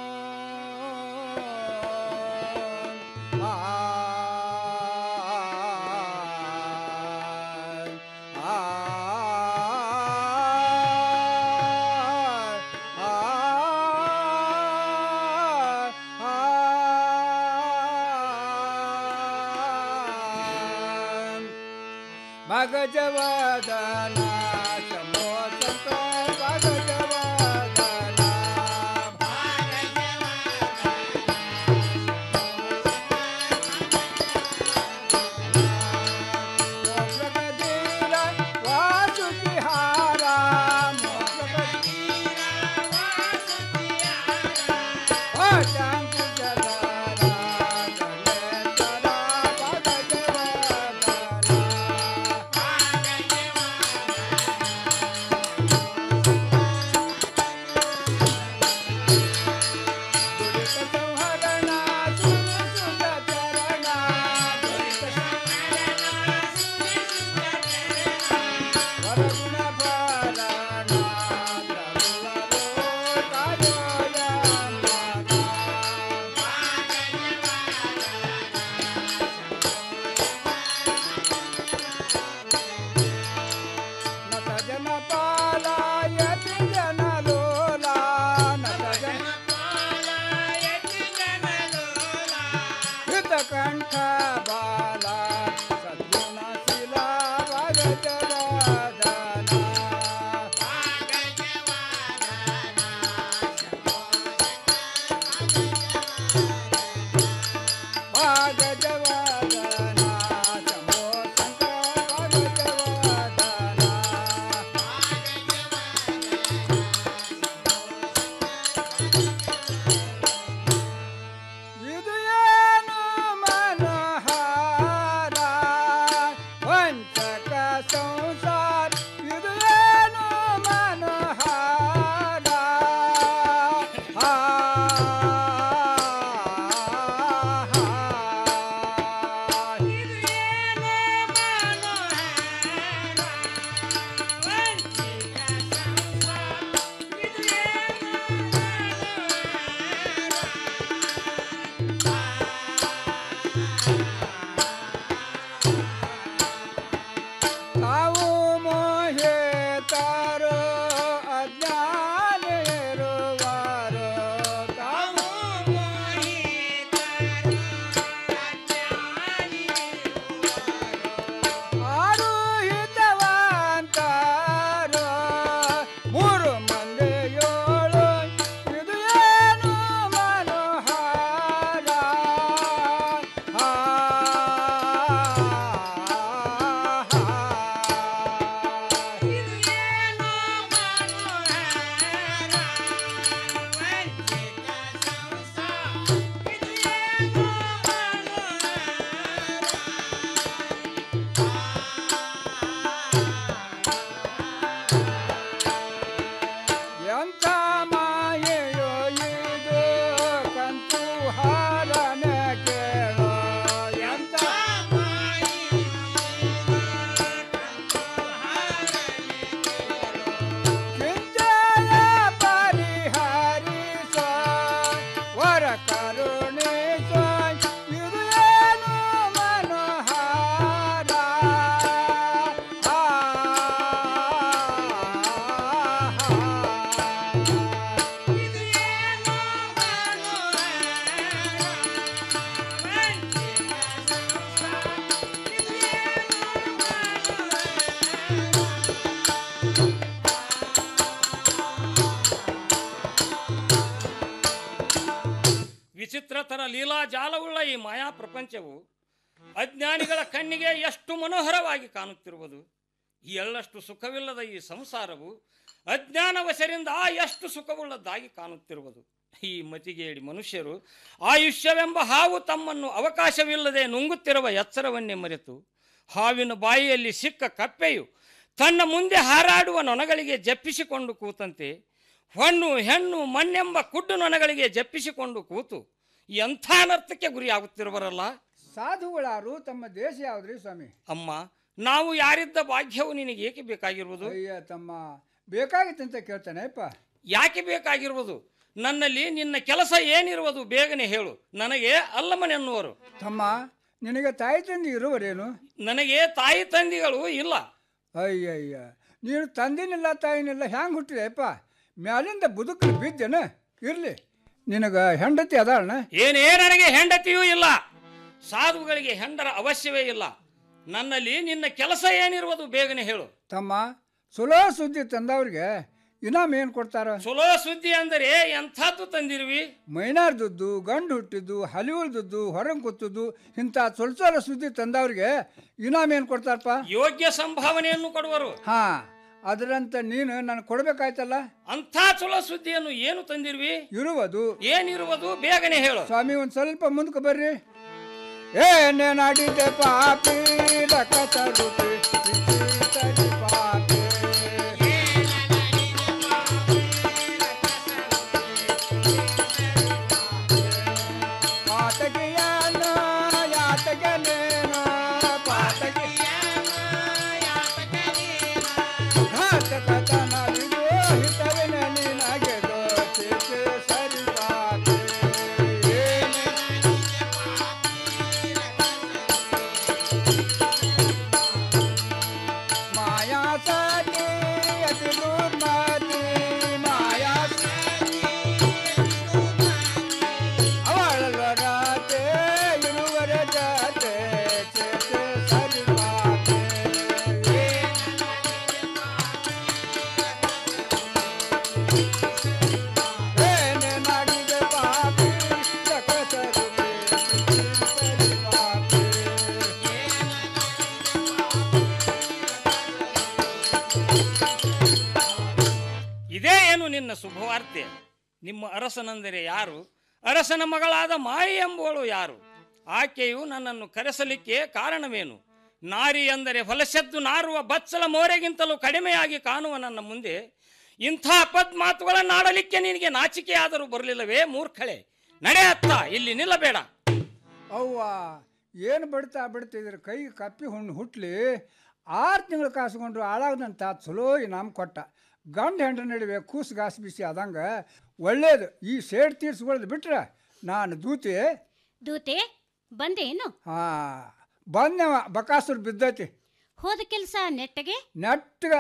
ಭಗಜವದನ ಶಂಭೋ ಶಂಕರ ಭಗಜವದನ ಮೋಕ್ಷಕದೀರ ವಾಸುಕಿಹಾರ ಮೋಕ್ಷಕದೀರ ವಾಸುಕಿಹಾರ ಶಾಂತಿ ಜಗರ ಗಣೇಶ್ವರ ಭಗಜವದನ ಸಂಹರಣ ಸುರ ಚರಣ ವರಗುಣ ಭರಣ ನತ ಜನ ಪಾಲಾಯತಿ ಜನ ಲೋಲಾ ನತ ಜನ ಕಂಠ ಬಾಲ ಸದ್ಗುಣ ಶಿಲಾ ಭಗಜವಾದನ ಭಗಜವಾದನ ಶಂಭೋ ಶಂಕರ ಭಗಜವಾದನ ಇದು ಏನು ಮನೋಹರ ವಂಚಕ ಸಂಸಾರ ಇದು ಏನು ಮನೋಹರ ಆ, ಇದು ಏನು ಮನೋಹರ ವಂಚಕ ಸಂಸಾರ ಇದು ಏನು ತಾವು ಮೋಹಿತರು ಅಜ್ಞಾನ ಇರುವರು ತಾವು ಆರು ಹಿತವಂತರು ಮೂರು ಮಂದಿ ಏಳು ಇದು ಏನು ಮನೋಹರ ಆ, ಇದು ಏನು ಮನೋಹರ ವಂಚಿತ ಸಂಸಾರ ಇದು ಏನು ಎಂಥ ಮಾಯೆಯೋ ಇದು ಕಂತು ಹಾರನ ಕೇಳೋ ಎಂಥ ಚಿಂತೆಯ ಪರಿಹರಿಸ ವರ ಕರುಣಿಸ ಇದು ಏನು ಮನೋಹರ ಆ, ಇದು ಏನು ವಿಚಿತ್ರತರ ಲೀಲಾಜಾಲವುಳ್ಳ ಈ ಮಾಯಾ ಪ್ರಪಂಚವು ಅಜ್ಞಾನಿಗಳ ಕಣ್ಣಿಗೆ ಎಷ್ಟು ಮನೋಹರವಾಗಿ ಕಾಣುತ್ತಿರುವುದು ಈ ಎಳ್ಳಷ್ಟು ಸುಖವಿಲ್ಲದ ಈ ಸಂಸಾರವು ಅಜ್ಞಾನವಶರಿಂದ ಎಷ್ಟು ಸುಖವುಳ್ಳದ್ದಾಗಿ ಕಾಣುತ್ತಿರುವುದು ಈ ಮತಿಗೇಡಿ ಮನುಷ್ಯರು ಆಯುಷ್ಯವೆಂಬ ಹಾವು ತಮ್ಮನ್ನು ಅವಕಾಶವಿಲ್ಲದೆ ನುಂಗುತ್ತಿರುವ ಎಚ್ಚರವನ್ನೇ ಮರೆತು ಹಾವಿನ ಬಾಯಿಯಲ್ಲಿ ಸಿಕ್ಕ ಕಪ್ಪೆಯು ತನ್ನ ಮುಂದೆ ಹಾರಾಡುವ ನೊಣಗಳಿಗೆ ಜಪ್ಪಿಸಿಕೊಂಡು ಕೂತಂತೆ ಹೊಣ್ಣು ಹೆಣ್ಣು ಮಣ್ಣೆಂಬ ಕುಡ್ಡು ನೊಣಗಳಿಗೆ ಜಪ್ಪಿಸಿಕೊಂಡು ಕೂತು ಎಂಥ ಅನರ್ಥಕ್ಕೆ ಗುರಿಯಾಗುತ್ತಿರುವರಲ್ಲ ಸಾಧುಗಳಾರು ತಮ್ಮ ದೇಶ ಯಾವ್ದ್ರಿ ಸ್ವಾಮಿ ಅಮ್ಮ ನಾವು ಯಾರಿದ್ದ ಭಾಗ್ಯವು ನಿನಗೆ ಏಕೆ ಬೇಕಾಗಿರುವುದು ಅಯ್ಯ ತಮ್ಮ ಬೇಕಾಗಿತ್ತಂತ ಕೇಳ್ತಾನೆಪ್ಪ ಯಾಕೆ ಬೇಕಾಗಿರುವುದು ನನ್ನಲ್ಲಿ ನಿನ್ನ ಕೆಲಸ ಏನಿರುವುದು ಬೇಗನೆ ಹೇಳು ನನಗೆ ಅಲ್ಲಮನೆನ್ನುವರು ತಮ್ಮ ನಿನಗೆ ತಾಯಿ ತಂದೆ ಇರುವರೇನು ನನಗೆ ತಾಯಿ ತಂದೆಗಳು ಇಲ್ಲ ಅಯ್ಯಯ್ಯ ನೀನು ತಂದಿನಿಲ್ಲ ತಾಯಿನಿಲ್ಲ ಹ್ಯಾಂಗೆ ಹುಟ್ಟಿದೆಪ್ಪ ಮ್ಯಾಲಿಂದ ಬದುಕಲು ಬಿದ್ದೇನ ಇರ್ಲಿ ನಿನಗ ಹೆಂಡತಿ ಅದಾಳಣ ಏನೇ ನನಗೆ ಹೆಂಡತಿಯೂ ಇಲ್ಲ ಸಾಧುಗಳಿಗೆ ಹೆಂಡರ ಅವಶ್ಯವೇ ಇಲ್ಲ ನನ್ನಲ್ಲಿ ನಿನ್ನ ಕೆಲಸ ಏನಿರುವುದು ಬೇಗನೆ ಹೇಳು ತಮ್ಮ ಸುಲೋ ಸುದ್ದಿ ತಂದವ್ರಿಗೆ ಇನಾಮ್ ಏನು ಕೊಡ್ತಾರ ಸುಲೋ ಸುದ್ದಿ ಅಂದರೆ ಎಂಥದ್ದು ತಂದಿರುವಿ ಮೈನಾರ್ದದ್ದು ಗಂಡು ಹುಟ್ಟಿದ್ದು ಹಲಿವುಳ್ದದ್ದು ಹೊರಗೆ ಕೂತದ್ದು ಇಂಥ ಸೊಲ್ಸೊಲ ಸುದ್ದಿ ತಂದವ್ರಿಗೆ ಇನಾಮ್ ಏನು ಕೊಡ್ತಾರಪ್ಪ ಯೋಗ್ಯ ಸಂಭಾವನೆಯನ್ನು ಕೊಡುವರು ಹಾ ಅದರಂತ ನೀನು ನಾನು ಕೊಡ್ಬೇಕಾಯ್ತಲ್ಲ ಅಂಥ ಚಲೋ ಸುದ್ದಿಯನ್ನು ಏನು ತಂದಿರುವಿ ಇರುವುದು ಏನಿರುವುದು ಬೇಗನೆ ಹೇಳು ಸ್ವಾಮಿ ಒಂದು ಸ್ವಲ್ಪ ಮುಂದಕ್ಕೆ ಬರ್ರಿ ಏನೇ ನಾಡಿದೆ ಪಾಪಿ ರಕತ ರೂಪಿ ಸರಿ ಪಾಪಿ ಪಾತಕಿಯನ ಯಾತಕನೇನ ಪಾತಕಿಯನ ಘಾತಕತನ ವಿರೋಹಿತವಿನ ನಿನಗೆ ದೋಷಿಸಿ ಸರಿ ಪಾಪಿ ಏನೇ ಮಾಯಾಸತಿ ಅತಿ ದುರ್ಮತಿ ಮಾಯಾಸತಿ ಅವಳವರಾತೆ ಇರುವರ ಜಾತೆ ಚೇತೆ ಸರಿ ಮಾತೆ ಏನೆ ನಾಡಿದ ಪಾಪಿ ಸಕಸರುತೆ ಸರಿ ಮಾತೆ ಇದೇ ಏನು ನಿನ್ನ ಶುಭವಾರ್ತೆ ನಿಮ್ಮ ಅರಸನೆಂದರೆ ಯಾರು ಅರಸನ ಮಗಳಾದ ಮಾಯಿ ಎಂಬುವಳು ಯಾರು ಆಕೆಯು ನನ್ನನ್ನು ಕರೆಸಲಿಕ್ಕೆ ಕಾರಣವೇನು ನಾರಿ ಎಂದರೆ ಹೊಲಸೆದ್ದು ನಾರುವ ಬಚ್ಚಲ ಮೋರೆಗಿಂತಲೂ ಕಡಿಮೆಯಾಗಿ ಕಾಣುವ ನನ್ನ ಮುಂದೆ ಇಂಥ ಅಪದ್ ಮಾತುಗಳನ್ನಾಡಲಿಕ್ಕೆ ನಿನಗೆ ನಾಚಿಕೆಯಾದರೂ ಬರಲಿಲ್ಲವೇ ಮೂರ್ಖಳೆ ನಡೆ ಅತ್ತ ಇಲ್ಲಿ ನಿಲ್ಲಬೇಡ ಅವ್ವ ಏನು ಬಿಡ್ತಾ ಬಿಡ್ತಿದ್ರು ಕೈ ಕಪ್ಪಿ ಹುಣ್ಣು ಹುಟ್ಲಿ ಆರು ತಿಂಗಳು ಕಾಸ್ಕೊಂಡ್ರು ಹಾಳಾಗದಂತ ಚಲೋ ಇನಾಮ್ ಕೊಟ್ಟ ಗಂಡು ಹೆಂಡ್ರ ನಡುವೆ ಕೂಸು ಗಾಸ್ ಬಿಸಿ ಆದಂಗೆ ಒಳ್ಳೇದು ಈ ಸೇಡ್ ತೀರ್ಸ್ಕೊಳ್ಳೋದು ಬಿಟ್ರೆ ನಾನು ದೂತಿ ದೂತೆ ಬಂದೇನು ಹಾಂ ಬಂದೆವ ಬಕಾಸುರು ಬಿದ್ದೈತಿ ಹೋದ ಕೆಲಸ ನೆಟ್ಟಗೆ ನೆಟ್ಟಗ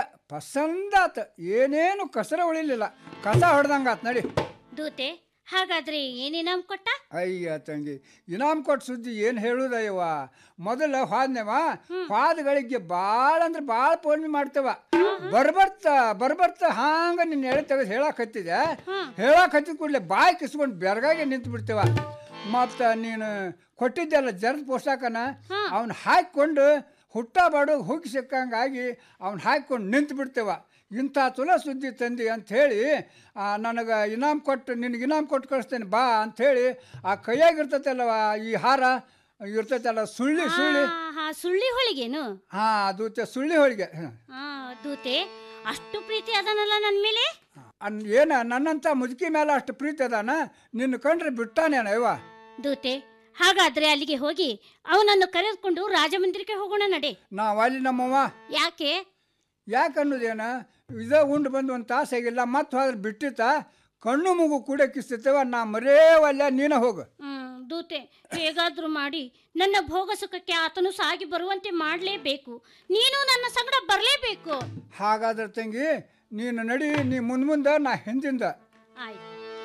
ಪಸಂದಾತ ಏನೇನು ಕಸರ ಉಳಿಲಿಲ್ಲ ಕಸ ಹೊಡೆದಂಗಾತ್ ನಡಿ ದೂತೆ ಹಾಗಾದ್ರೆ ಏನೇನಾಮ್ ಕೊಟ್ಟ ಅಯ್ಯ ತಂಗಿ ಇನಾಮ್ ಕೊಟ್ಟು ಸುದ್ದಿ ಏನು ಹೇಳುದಯ್ಯವ ಮೊದಲ ಹೋದ್ನೆವ ಹೋದಗಳಿಗೆ ಭಾಳ ಅಂದ್ರೆ ಭಾಳ ಪೂರ್ಣಿ ಮಾಡ್ತೇವ ಬರ್ಬರ್ತ ಬರ್ಬರ್ತ ಹಾಂಗ ನಿನ್ನ ಎಳೆ ತೆಗೆದು ಹೇಳಕತ್ತಿದೆ ಹೇಳಕತ್ತಿದ ಕೂಡಲೇ ಬಾಯಿ ಕಿಸ್ಕೊಂಡು ಬೆರಗಾಗಿ ನಿಂತು ಬಿಡ್ತೇವ ಮತ್ತು ನೀನು ಕೊಟ್ಟಿದ್ದೆಲ್ಲ ಜರದ ಪೋಷಾಕನ ಅವನು ಹಾಕಿಕೊಂಡು ಹುಟ್ಟ ಬಾಡು ಹೋಗಿ ಸಿಕ್ಕಂಗಾಗಿ ಅವ್ನು ಹಾಕಿಕೊಂಡು ನಿಂತು ಬಿಡ್ತೇವ ಇಂಥ ತುಲ ಸುದ್ದಿ ತಂದಿ ಅಂಥೇಳಿ ನನಗೆ ಇನಾಮ್ ಕೊಟ್ಟು ನಿನಗೆ ಇನಾಮ್ ಕೊಟ್ಟು ಕಳಿಸ್ತೇನೆ ಬಾ ಅಂಥೇಳಿ ಆ ಕೈಯಾಗಿರ್ತೈತಲ್ಲವ ಈ ಹಾರ ಇರ್ತೈತಲ್ಲ ಸುಳ್ಳಿ ಸುಳ್ಳಿ ಹಾ ಸುಳ್ಳಿ ಹೊಳಿಗೇನು ಹಾಂ ಅದು ತೆ- ಸುಳ್ಳಿ ಹೋಳಿಗೆ ಆ ದೂತೆ ಅಷ್ಟು ಪ್ರೀತಿ ಅದನಲ್ಲ ನನ್ನ ಮೇಲೆ ಅನ್ ಏನ ನನ್ನಂಥ ಮುದುಕಿ ಮೇಲೆ ಅಷ್ಟು ಪ್ರೀತಿ ಅದಾನ ನಿನ್ನ ಕಂಡ್ರೆ ಬಿಟ್ಟಾನೇನ ಇವ ದೂತೆ ಹಾಗಾದ್ರೆ ಅಲ್ಲಿಗೆ ಹೋಗಿ ಅವನನ್ನು ಕರೆದುಕೊಂಡು ರಾಜಮಂದಿರಕ್ಕೆ ಹೋಗೋಣ ನಡೆ ನಾವು ಅಲ್ಲಿ ನಮ್ಮವ್ವ ಯಾಕೆ ಯಾಕೆ ಅನ್ನೋದೇನ ಇದ ಉಂಡು ಬಂದು ಒಂದು ತಾಸು ಆಗಿಲ್ಲ ಮತ್ತೆ ಹೋದ್ರೆ ಬಿಟ್ಟಿತ್ತ ಕಣ್ಣು ಮೂಗು ಕೂಡ ಕಿಸ್ತೇವ ನಾ ಮರೇವಲ್ಲ ನೀನ ಹೋಗು ಹ್ಮ್ ದೂತೆ ಹೇಗಾದ್ರೂ ಮಾಡಿ ನನ್ನ ಭೋಗ ಸುಖಕ್ಕೆ ಆತನು ಸಾಗಿ ಬರುವಂತೆ ಮಾಡಲೇಬೇಕು ನೀನು ನನ್ನ ಸಂಗಡ ಬರಲೇಬೇಕು ಹಾಗಾದ್ರೆ ತಂಗಿ ನೀನು ನಡಿ ನೀ ಮುಂದ್ ಮುಂದೆ ನಾ ಹಿಂದಿಂದ ಆಯ್ತು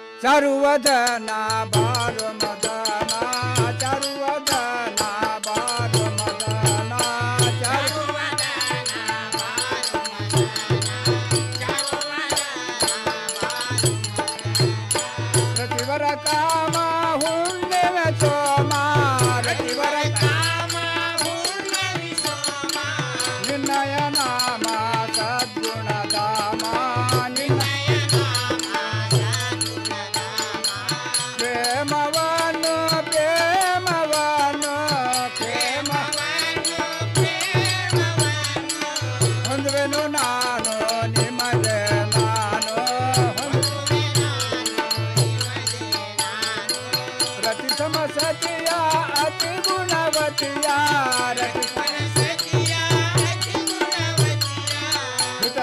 ಚರುವದನ ಬಾರು ಮದನ ಚರುವದನ ಬಾರು ಮದನ ಪ್ರತಿವರ ಕಾಮ ಹುಣ್ಣಿಮೆ ಸೋಮ ಪ್ರತಿವರ ಕಾಮ ಹುಣ್ಣಿಮೆ ಸೋಮ ನಿನ್ನಯ ನಾಮ ಸದ್ಗುಣ ಧಾಮ ನಿನ್ನಯ ಪ್ರೇಮವನ್ನು ಪ್ರೇಮವನ್ನು ಪ್ರೇಮವನ್ನು ಹೊಂದುವೆನು ನಾನು ನಿಮಗೆ ನಾನು ಹೊಂದುವೆನು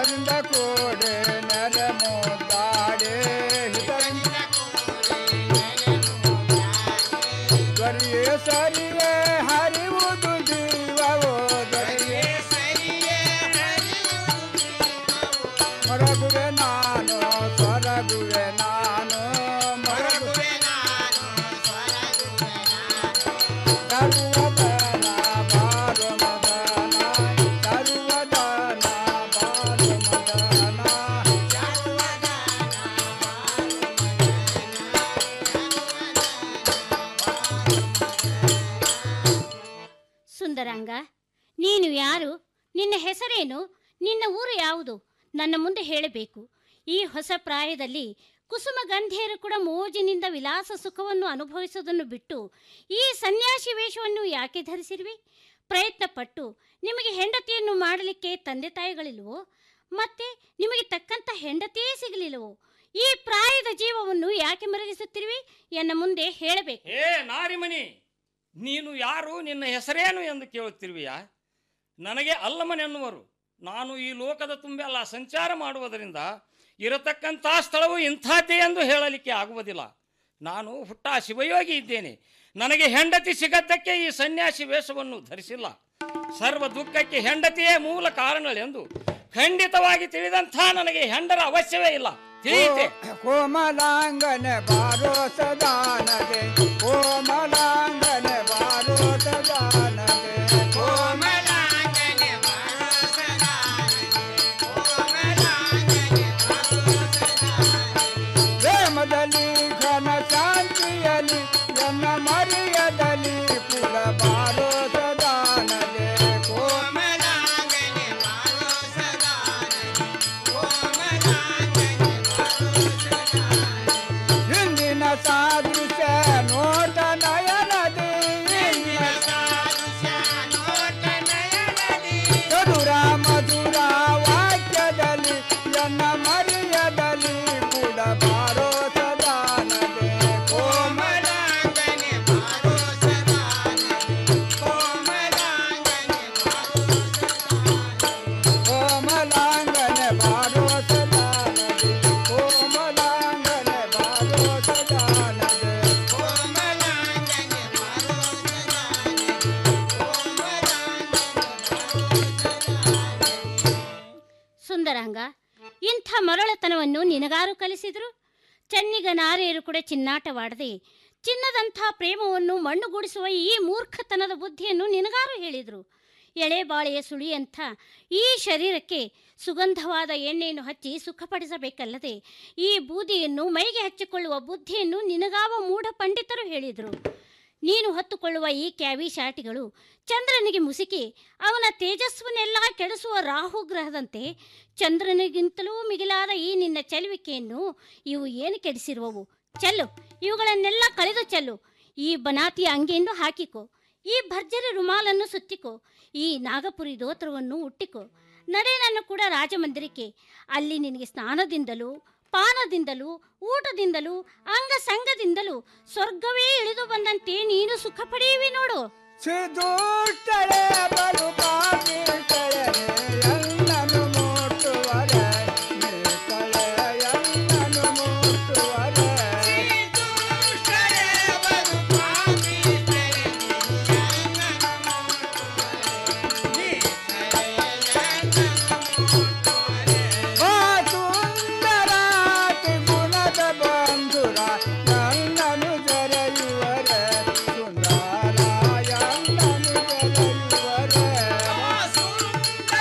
ಹಿತದಿಂದ ಕೂಡೆ ನೆರೆ ಮುದ್ದಾಡೆ ಹಿತದಿಂದ ದೊರೆಯೇ ಸರಿಯೇ ಹರಿವುದು ಜೀವವೋ ದೊರೆಯೇ ಮರಗುವೆ ನಾನು ಸ್ವರಗುವೆ ನಾನು ಮರಗುವೆ ತರುವದನ ಬಾರು ಮದನ ತರುವದನ ಬಾರು ಮದನ ಸುಂದರಾಂಗ ನೀನು ಯಾರು ನಿನ್ನ ಹೆಸರೇನು ನಿನ್ನ ಊರು ಯಾವುದು ನನ್ನ ಮುಂದೆ ಹೇಳಬೇಕು ಈ ಹೊಸ ಪ್ರಾಯದಲ್ಲಿ ಕುಸುಮ ಗಂಧೆಯರು ಕೂಡ ಮೋಜಿನಿಂದ ವಿಲಾಸ ಸುಖವನ್ನು ಅನುಭವಿಸುವುದನ್ನು ಬಿಟ್ಟು ಈ ಸನ್ಯಾಸಿ ವೇಷವನ್ನು ಯಾಕೆ ಧರಿಸಿರುವೆ ಪ್ರಯತ್ನ ಪಟ್ಟು ನಿಮಗೆ ಹೆಂಡತಿಯನ್ನು ಮಾಡಲಿಕ್ಕೆ ತಂದೆ ತಾಯಿಗಳಿಲ್ವೋ ಮತ್ತೆ ನಿಮಗೆ ತಕ್ಕಂತ ಹೆಂಡತಿಯೇ ಸಿಗಲಿಲ್ಲವೋ ಈ ಪ್ರಾಯದ ಜೀವವನ್ನು ಯಾಕೆ ಮರಗಿಸುತ್ತಿರುವೆ ಎನ್ನ ಮುಂದೆ ಹೇಳಬೇಕು ಏ ನಾರಿಮಣಿ ನೀನು ಯಾರು ನಿನ್ನ ಹೆಸರೇನು ಎಂದು ಕೇಳುತ್ತಿರುವೆಯಾ ನನಗೆ ಅಲ್ಲಮನೆನ್ನುವರು ನಾನು ಈ ಲೋಕದ ತುಂಬೆಲ್ಲ ಸಂಚಾರ ಮಾಡುವುದರಿಂದ ಇರತಕ್ಕಂಥ ಸ್ಥಳವು ಇಂಥದ್ದೇ ಎಂದು ಹೇಳಲಿಕ್ಕೆ ಆಗುವುದಿಲ್ಲ ನಾನು ಹುಟ್ಟ ಶಿವಯೋಗಿ ಇದ್ದೇನೆ ನನಗೆ ಹೆಂಡತಿ ಸಿಗದ್ದಕ್ಕೆ ಈ ಸನ್ಯಾಸಿ ವೇಷವನ್ನು ಧರಿಸಿಲ್ಲ ಸರ್ವ ದುಃಖಕ್ಕೆ ಹೆಂಡತಿಯೇ ಮೂಲ ಕಾರಣಳೆಂದು ಖಂಡಿತವಾಗಿ ತಿಳಿದಂಥ ನನಗೆ ಹೆಂಡರ ಅವಶ್ಯವೇ ಇಲ್ಲ ತಿಳಿಯುತ್ತೆ ಕೋಮಲಾಂಗನೆ ಬಾರೋ ಸದಾನಗೆ ಕೋಮಲಾಂಗನೆ ಬಾರೋ ಸದಾನಗೆ ಕೋಮಲಾಂಗನೆ ಬಾರೋ ಪ್ರೇಮದಲ್ಲಿ ಘನ ಶಾಂತಿಯಲ್ಲಿ ಎನ್ನ ಮರಿಯದಲ್ಲಿ ಕುಲ ಬಾರೋ ಸದಾನಗೆ ಕೋಮಲಾಂಗನೆ ಬಾರೋ ಹಿಂದಿನ ಸಾದೃಶ್ಯ ನೋಟ ನಯನದಿ ಚದುರ ಮಧುರ ವಾಕ್ಯದಲ್ಲಿ ಎನ್ನ ಮರಿಯದಲ್ಲಿ ಕೂಡ ಬಾರೋ ಸದಾನದೆ ಕೋಮಲಾಂಗನೆ ಬಾರೋ ಕೋಮಲಾಂಗನೆ ಬಾರೋ ಸದಾನದೆ ಕೋಮಲಾಂಗನೆ ಬಾರೋ ಸದಾನದೆ ಸುಂದರಾಂಗ ಇಂಥ ಮರಳತನವನ್ನು ನಿನಗಾರು ಕಲಿಸಿದ್ರು ಚೆನ್ನಿಗ ನಾರಿಯರು ಕೂಡ ಚಿನ್ನಾಟವಾಡದೆ ಚಿನ್ನದಂಥ ಪ್ರೇಮವನ್ನು ಮಣ್ಣುಗೂಡಿಸುವ ಈ ಮೂರ್ಖತನದ ಬುದ್ಧಿಯನ್ನು ನಿನಗಾರು ಹೇಳಿದರು ಎಳೆಬಾಳೆಯ ಸುಳಿಯಂಥ ಈ ಶರೀರಕ್ಕೆ ಸುಗಂಧವಾದ ಎಣ್ಣೆಯನ್ನು ಹಚ್ಚಿ ಸುಖಪಡಿಸಬೇಕಲ್ಲದೆ ಈ ಬೂದಿಯನ್ನು ಮೈಗೆ ಹಚ್ಚಿಕೊಳ್ಳುವ ಬುದ್ಧಿಯನ್ನು ನಿನಗಾವ ಮೂಢ ಪಂಡಿತರು ಹೇಳಿದರು ನೀನು ಹೊತ್ತುಕೊಳ್ಳುವ ಈ ಕ್ಯಾವಿ ಶಾಟಿಗಳು ಚಂದ್ರನಿಗೆ ಮುಸುಕಿ ಅವನ ತೇಜಸ್ವನ್ನೆಲ್ಲ ಕೆಡಿಸುವ ರಾಹು ಗ್ರಹದಂತೆ ಚಂದ್ರನಿಗಿಂತಲೂ ಮಿಗಿಲಾದ ಈ ನಿನ್ನ ಚೆಲುವಿಕೆಯನ್ನು ಇವು ಏನು ಕೆಡಿಸಿರುವವು ಚೆಲ್ಲು ಇವುಗಳನ್ನೆಲ್ಲ ಕಳೆದು ಚೆಲ್ಲು ಈ ಬನಾತಿಯ ಅಂಗಿಯನ್ನು ಹಾಕಿಕೋ ಈ ಭರ್ಜರಿ ರುಮಾಲನ್ನು ಸುತ್ತಿಕೋ ಈ ನಾಗಪುರಿ ದೋತ್ರವನ್ನು ಉಟ್ಟಿಕೋ ನಡೆ ನಾನು ಕೂಡ ರಾಜಮಂದಿರಕ್ಕೆ ಅಲ್ಲಿ ನಿನಗೆ ಸ್ನಾನದಿಂದಲೂ ಪಾನದಿಂದಲೂ ಊಟದಿಂದಲೂ ಅಂಗ ಸಂಗದಿಂದಲೂ ಸ್ವರ್ಗವೇ ಇಳಿದು ಬಂದಂತೆ ನೀನು ಸುಖ ಪಡೆಯುವಿ ನೋಡು ಸಿದುಷ್ಟಳೆ ಬಲು ಪಾಪಿಷ್ಟಳೆ ಎಲ್ಲನು ಮುಟ್ಟುವರೆ ನಿಕ್ಕಳೆ ಎಲ್ಲನು ಮುಟ್ಟುವರೆ ಆ ಸುಂದರಾತಿ ಗುಣದ ಬಂಧುರ ನನ್ನನು ಜರೆಯುವರೆ ಸುಂದರ ಎಲ್ಲನು ಜರೆಯುವರೆ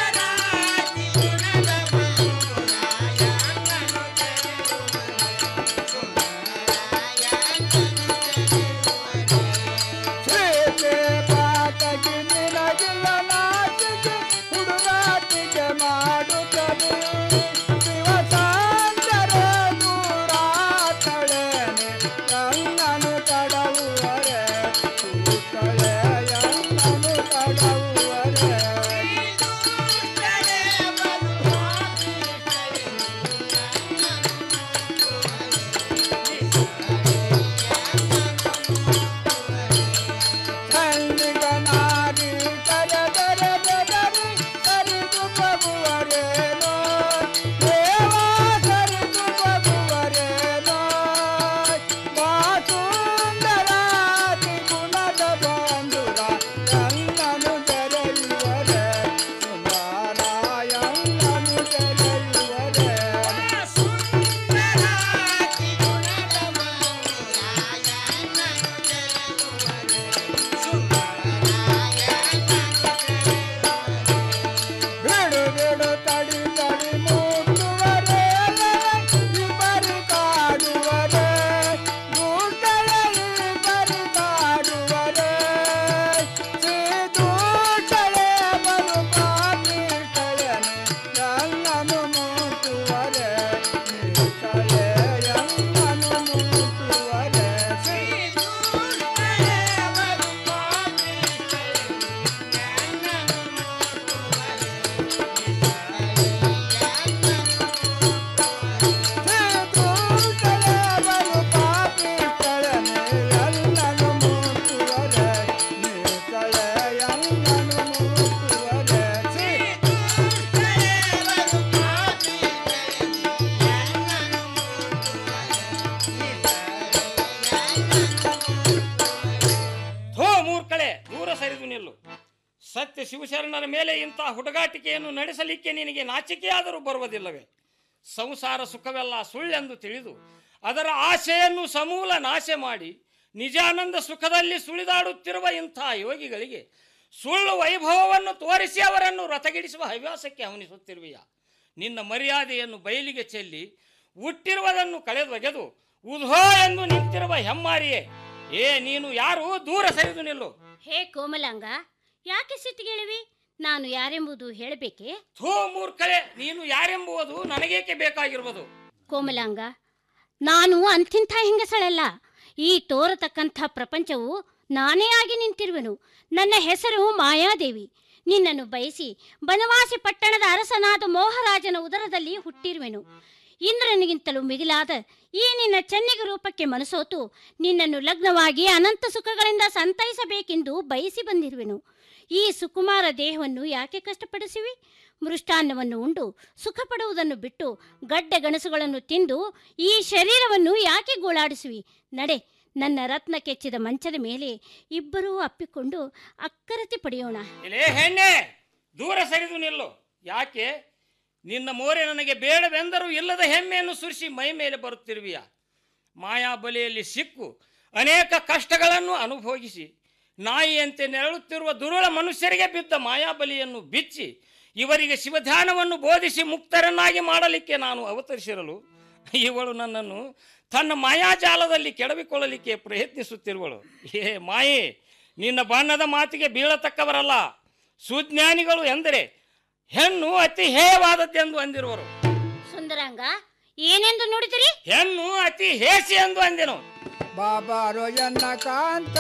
ಹೆಣ್ಣುಮಕ್ಕಳ ಮೇಲೆ ಇಂಥ ಹುಡುಗಾಟಿಕೆಯನ್ನು ನಡೆಸಲಿಕ್ಕೆ ನಿನಗೆ ನಾಚಿಕೆಯಾದರೂ ಬರುವುದಿಲ್ಲವೇ ಸಂಸಾರ ಸುಖವೆಲ್ಲ ಸುಳ್ಳೆಂದು ತಿಳಿದು ಅದರ ಆಶೆಯನ್ನು ಸಮೂಲ ನಾಶ ಮಾಡಿ ನಿಜಾನಂದ ಸುಖದಲ್ಲಿ ಸುಳಿದಾಡುತ್ತಿರುವ ಇಂಥ ಯೋಗಿಗಳಿಗೆ ಸುಳ್ಳು ವೈಭವವನ್ನು ತೋರಿಸಿ ಅವರನ್ನು ರಥಗಿಡಿಸುವ ಹವ್ಯಾಸಕ್ಕೆ ಹವನಿಸುತ್ತಿರುವೆಯ ನಿನ್ನ ಮರ್ಯಾದೆಯನ್ನು ಬಯಲಿಗೆ ಚೆಲ್ಲಿ ಹುಟ್ಟಿರುವುದನ್ನು ಕಳೆದೊಗೆದು ಉಧೋ ಎಂದು ನಿಂತಿರುವ ಹೆಮ್ಮಾರಿಯೇ ಏ ನೀನು ಯಾರು ದೂರ ಸರಿದು ನಿಲ್ಲು ಹೇ ಕೋಮಲಾಂಗ ಯಾಕೆ ಸಿಟ್ಟಿಗೆಳುವಿ ನಾನು ಯಾರೆಂಬುದು ಹೇಳಬೇಕೇ ಥೂ ಮೂರ್ಖಳೆ ನೀನು ಯಾರೆಂಬುವುದು ನನಗೇಕೆ ಬೇಕಾಗಿರುವುದು ಕೋಮಲಾಂಗ ನಾನು ಅಂತಿಂಥ ಹೆಂಗಸಳಲ್ಲ ಈ ತೋರತಕ್ಕಂಥ ಪ್ರಪಂಚವು ನಾನೇ ಆಗಿ ನಿಂತಿರುವೆನು ನನ್ನ ಹೆಸರು ಮಾಯಾದೇವಿ ನಿನ್ನನ್ನು ಬಯಸಿ ಬನವಾಸಿ ಪಟ್ಟಣದ ಅರಸನಾದ ಮೋಹರಾಜನ ಉದರದಲ್ಲಿ ಹುಟ್ಟಿರುವೆನು ಇಂದ್ರನಿಗಿಂತಲೂ ಮಿಗಿಲಾದ ಈ ನಿನ್ನ ಚೆನ್ನಿಗ ರೂಪಕ್ಕೆ ಮನಸೋತು ನಿನ್ನನ್ನು ಲಗ್ನವಾಗಿ ಅನಂತ ಸುಖಗಳಿಂದ ಸಂತೈಸಬೇಕೆಂದು ಬಯಸಿ ಬಂದಿರುವೆನು ಈ ಸುಕುಮಾರ ದೇಹವನ್ನು ಯಾಕೆ ಕಷ್ಟಪಡಿಸುವಿ ಮೃಷ್ಟಾನ್ನವನ್ನು ಉಂಡು ಸುಖ ಪಡುವುದನ್ನು ಬಿಟ್ಟು ಗಡ್ಡೆ ಗಣಸುಗಳನ್ನು ತಿಂದು ಈ ಶರೀರವನ್ನು ಯಾಕೆ ಗೋಳಾಡಿಸುವಿ ನಡೆ ನನ್ನ ರತ್ನ ಕೆಚ್ಚಿದ ಮಂಚದ ಮೇಲೆ ಇಬ್ಬರೂ ಅಪ್ಪಿಕೊಂಡು ಅಕ್ಕರತೆ ಪಡೆಯೋಣ ಎಲೇ ಹೆಣ್ಣೆ ದೂರ ಸರಿದು ನಿಲ್ಲು ಯಾಕೆ ನಿನ್ನ ಮೋರೆ ನನಗೆ ಬೇಡವೆಂದರೂ ಇಲ್ಲದ ಹೆಮ್ಮೆಯನ್ನು ಸುರಿಸಿ ಮೈ ಮೇಲೆ ಬರುತ್ತಿರುವಿಯ ಮಾಯಾಬಲಿಯಲ್ಲಿ ಸಿಕ್ಕು ಅನೇಕ ಕಷ್ಟಗಳನ್ನು ಅನುಭೋಗಿಸಿ ನಾಯಿಯಂತೆ ನೆರಳುತ್ತಿರುವ ದುರುಳ ಮನುಷ್ಯರಿಗೆ ಬಿದ್ದ ಮಾಯಾಬಲಿಯನ್ನು ಬಿಚ್ಚಿ ಇವರಿಗೆ ಶಿವಧ್ಯಾನವನ್ನು ಬೋಧಿಸಿ ಮುಕ್ತರನ್ನಾಗಿ ಮಾಡಲಿಕ್ಕೆ ನಾನು ಅವತರಿಸಿರಲು ಇವಳು ನನ್ನನ್ನು ತನ್ನ ಮಾಯಾಜಾಲದಲ್ಲಿ ಕೆಡವಿಕೊಳ್ಳಲಿಕ್ಕೆ ಪ್ರಯತ್ನಿಸುತ್ತಿರುವಳು ಏ ಮಾಯೆ ನಿನ್ನ ಬಣ್ಣದ ಮಾತಿಗೆ ಬೀಳತಕ್ಕವರಲ್ಲ ಸುಜ್ಞಾನಿಗಳು ಎಂದರೆ ಹೆಣ್ಣು ಅತಿ ಹೇಯವಾದದ್ದೆಂದು ಅಂದಿರುವರು ಸುಂದರಾಂಗ ಏನೆಂದು ನೋಡಿದಿರಿ ಹೆಣ್ಣು ಅತಿ ಹೇಸಿ ಎಂದು ಅಂದೆನು ಬಾಬಾರೋ ಎನ್ನ ಕಾಂತ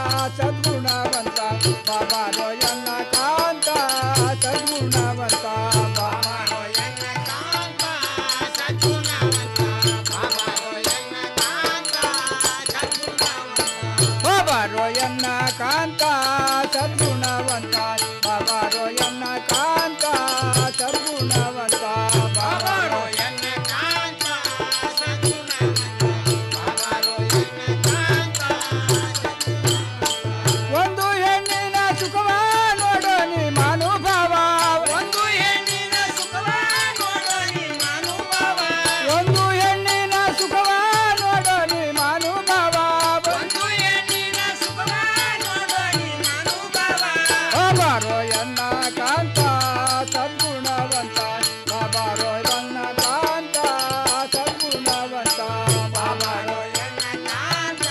ಸದ್ಗುಣವಂತ ಬಾಬಾರೋ ಎನ್ನ ಕಾಂತ ಸದ್ಗುಣವಂತ ಬಾಬಾರೋ ಎನ್ನ ಕಾಂತ ಸದ್ಗುಣವಂತ ಬಾಬಾರೋ ಎನ್ನ ಕಾಂತ ಸದ್ಗುಣವಂತ ಬಾಬಾರೋ ಎನ್ನ ಕಾಂತ ಸದ್ಗುಣವಂತ ಬಾಬಾರೋ ಎನ್ನ ಕಾಂತ ಸದ್ಗುಣವಂತ ಬಾಬಾರೋ ಎನ್ನ ಕಾಂತ ಒಂದು ಹೆಣ್ಣಿನ ಸುಖವ ನೋಡೋ ನೀ ಮಾನುಭಾವ ಒಂದು ಹೆಣ್ಣಿನ ಸುಖವ ನೋಡೋ ನೀ ಮಾನುಭಾವ ಒಂದು ಹೆಣ್ಣಿನ ಸುಖವ ನೋಡೋ ನೀ ಮಾನುಭಾವ ಒಂದು ಹೆಣ್ಣಿನ ಸುಖವ ನೋಡೋ ನೀ ಮಾನುಭಾವ ಬಾಬಾರೋ ಎನ್ನ ಕಾಂತ ಸದ್ಗುಣವಂತ ಬಾಬಾರೋ ಎನ್ನ ಕಾಂತ ಸದ್ಗುಣವಂತ ಬಾಬಾರೋ ಎನ್ನ ಕಾಂತ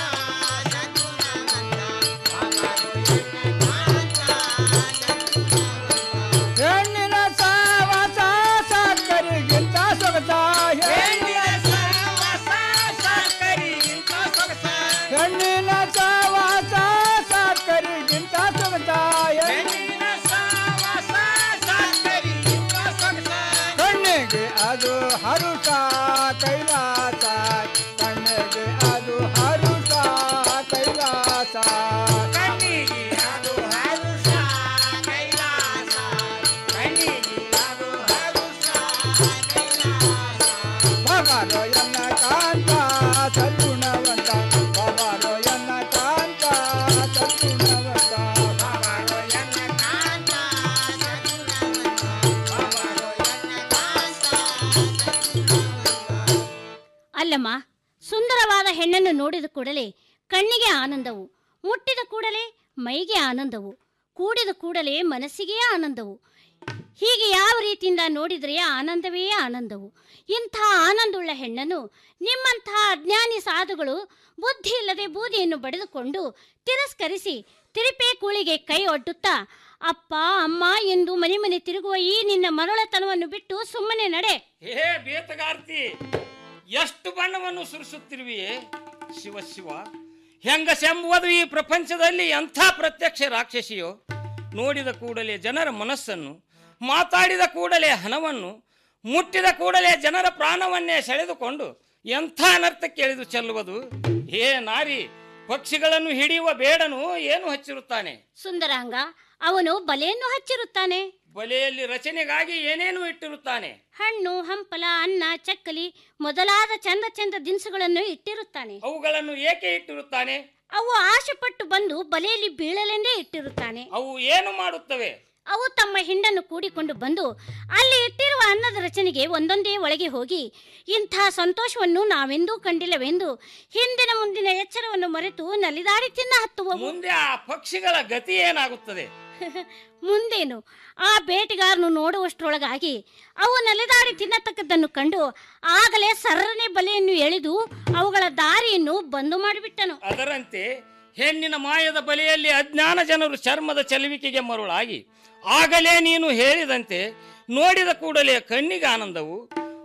ಹೆಣ್ಣಿನ ಸಾವಾಸ ಸಾಕರಿಗಿಂತ ಸೊಗಸ ಹೆಣ್ಣಿನ ಸಾವಾಸ ಸಾಕರಿಗಿಂತ ಸೊಗಸ ಹೆಣ್ಣಿನ ಸಾವಾಸ ಸಾಕರಿಗಿಂತ ಸೊಗಸ ಹೆಣ್ಣಿನ ಸಾವಾಸ ಸಾಕರಿಗಿಂತ ಸೊಗಸ ಕಣ್ಣಿಗೆ ಅದು ಹರುಷ ಕೈಲಾಸ ಕಣ್ಣಿಗೆ ಅದು ಹರುಷ ಕೈಲಾಸ ಕಣ್ಣಿಗೆ ಅದು ಹರುಷ ಕೈಲಾಸ ಕಣ್ಣಿಗೆ ಅದು ಹರುಷ ಬಾಬಾರೋ ಎನ್ನ ಕಾಂತ ಸದ್ಗುಣವಂತ ಬಾಬಾರೋ ಎನ್ನ ಕಾಂತ ಸದ್ಗುಣವಂತ ಬಾಬಾರೋ ಎನ್ನ ಕಾಂತ ಸದ್ಗುಣವಂತ ಬಾಬಾರೋ ಎನ್ನ ಕಾಂತ ಅಲ್ಲಮ್ಮ ಸುಂದರವಾದ ಹೆಣ್ಣನ್ನು ನೋಡಿದ ಕೂಡಲೇ ಕಣ್ಣಿಗೆ ಆನಂದವು ಮುಟ್ಟಿದ ಕೂಡಲೇ ಮೈಗೆ ಆನಂದವು ಕೂಡಿದ ಕೂಡಲೇ ಮನಸ್ಸಿಗೆ ಆನಂದವು ಹೀಗೆ ಯಾವ ರೀತಿಯಿಂದ ನೋಡಿದರೆ ಆನಂದವೇ ಆನಂದವು ಇಂಥ ಆನಂದವುಳ್ಳ ಹೆಣ್ಣನ್ನು ನಿಮ್ಮಂತಹ ಅಜ್ಞಾನಿ ಸಾಧುಗಳು ಬುದ್ಧಿ ಇಲ್ಲದೆ ಬೂದಿಯನ್ನು ಬಡಿದುಕೊಂಡು ತಿರಸ್ಕರಿಸಿ ತಿರುಪೆ ಕೂಳಿಗೆ ಕೈ ಒಡ್ಡುತ್ತಾ ಅಪ್ಪ ಅಮ್ಮ ಎಂದು ಮನೆ ಮನೆ ತಿರುಗುವ ಈ ನಿನ್ನ ಮರಳತನವನ್ನು ಬಿಟ್ಟು ಸುಮ್ಮನೆ ನಡೆ ಹೇ ಬೇತಗಾರ್ತಿ ಎಷ್ಟು ಬಣ್ಣವನ್ನು ಸುರಿಸುತ್ತಿರುವಿಯೇ ಶಿವ ಶಿವ ಹೆಂಗಸೆಂಬುವುದು ಈ ಪ್ರಪಂಚದಲ್ಲಿ ಎಂಥ ಪ್ರತ್ಯಕ್ಷ ರಾಕ್ಷಸಿಯೋ ನೋಡಿದ ಕೂಡಲೇ ಜನರ ಮನಸ್ಸನ್ನು ಮಾತಾಡಿದ ಕೂಡಲೇ ಹಣವನ್ನು ಮುಟ್ಟಿದ ಕೂಡಲೇ ಜನರ ಪ್ರಾಣವನ್ನೇ ಸೆಳೆದುಕೊಂಡು ಎಂಥ ಅನರ್ಥಕ್ಕೆ ಎಳೆದು ಚೆಲ್ಲುವುದು ಹೇ ನಾರಿ ಪಕ್ಷಿಗಳನ್ನು ಹಿಡಿಯುವ ಬೇಡನು ಏನು ಹಚ್ಚಿರುತ್ತಾನೆ ಸುಂದರಾಂಗ ಅವನು ಬಲೆಯನ್ನು ಹಚ್ಚಿರುತ್ತಾನೆ ಬಲೆಯಲ್ಲಿ ರಚನೆಗಾಗಿ ಏನೇನು ಇಟ್ಟಿರುತ್ತಾನೆ ಹಣ್ಣು ಹಂಪಲ ಅನ್ನ ಚಕ್ಕಲಿ ಮೊದಲಾದ ಚಂದ ಚಂದ ದಿನಸುಗಳನ್ನು ಇಟ್ಟಿರುತ್ತಾನೆ ಅವುಗಳನ್ನು ಏಕೆ ಇಟ್ಟಿರುತ್ತಾನೆ ಅವು ಆಶೆಪಟ್ಟು ಬಂದು ಬಲೆಯಲ್ಲಿ ಬೀಳಲೆಂದೇ ಇಟ್ಟಿರುತ್ತಾನೆ ಅವು ಏನು ಮಾಡುತ್ತವೆ ಅವು ತಮ್ಮ ಹಿಂಡನ್ನು ಕೂಡಿಕೊಂಡು ಬಂದು ಅಲ್ಲಿ ಇಟ್ಟಿರುವ ಅನ್ನದ ರಚನೆಗೆ ಒಂದೊಂದೇ ಒಳಗೆ ಹೋಗಿ ಇಂಥ ಸಂತೋಷವನ್ನು ನಾವೆಂದೂ ಕಂಡಿಲ್ಲವೆಂದು ಹಿಂದಿನ ಮುಂದಿನ ಎಚ್ಚರವನ್ನು ಮರೆತು ನಲಿದಾಡಿ ತಿನ್ನ ಹತ್ತುವ ಮುಂದೆ ಆ ಪಕ್ಷಿಗಳ ಗತಿ ಏನಾಗುತ್ತದೆ ಮುಂದೇನು ಆ ಬೇಟೆಗಾರನು ನೋಡುವಷ್ಟರೊಳಗಾಗಿ ಅವು ನಲಿದಾಡಿ ತಿನ್ನತಕ್ಕದ್ದನ್ನು ಕಂಡು ಆಗಲೇ ಸರ್ರನೆ ಬಲೆಯನ್ನು ಎಳೆದು ಅವುಗಳ ದಾರಿಯನ್ನು ಬಂದು ಮಾಡಿಬಿಟ್ಟನು ಅದರಂತೆ ಹೆಣ್ಣಿನ ಮಾಯದ ಬಲೆಯಲ್ಲಿ ಅಜ್ಞಾನ ಜನರು ಚರ್ಮದ ಚಲುವಿಕೆಗೆ ಮರುಳಾಗಿ ಆಗಲೇ ನೀನು ಹೇಳಿದಂತೆ ನೋಡಿದ ಕೂಡಲೇ ಕಣ್ಣಿಗೆ ಆನಂದವು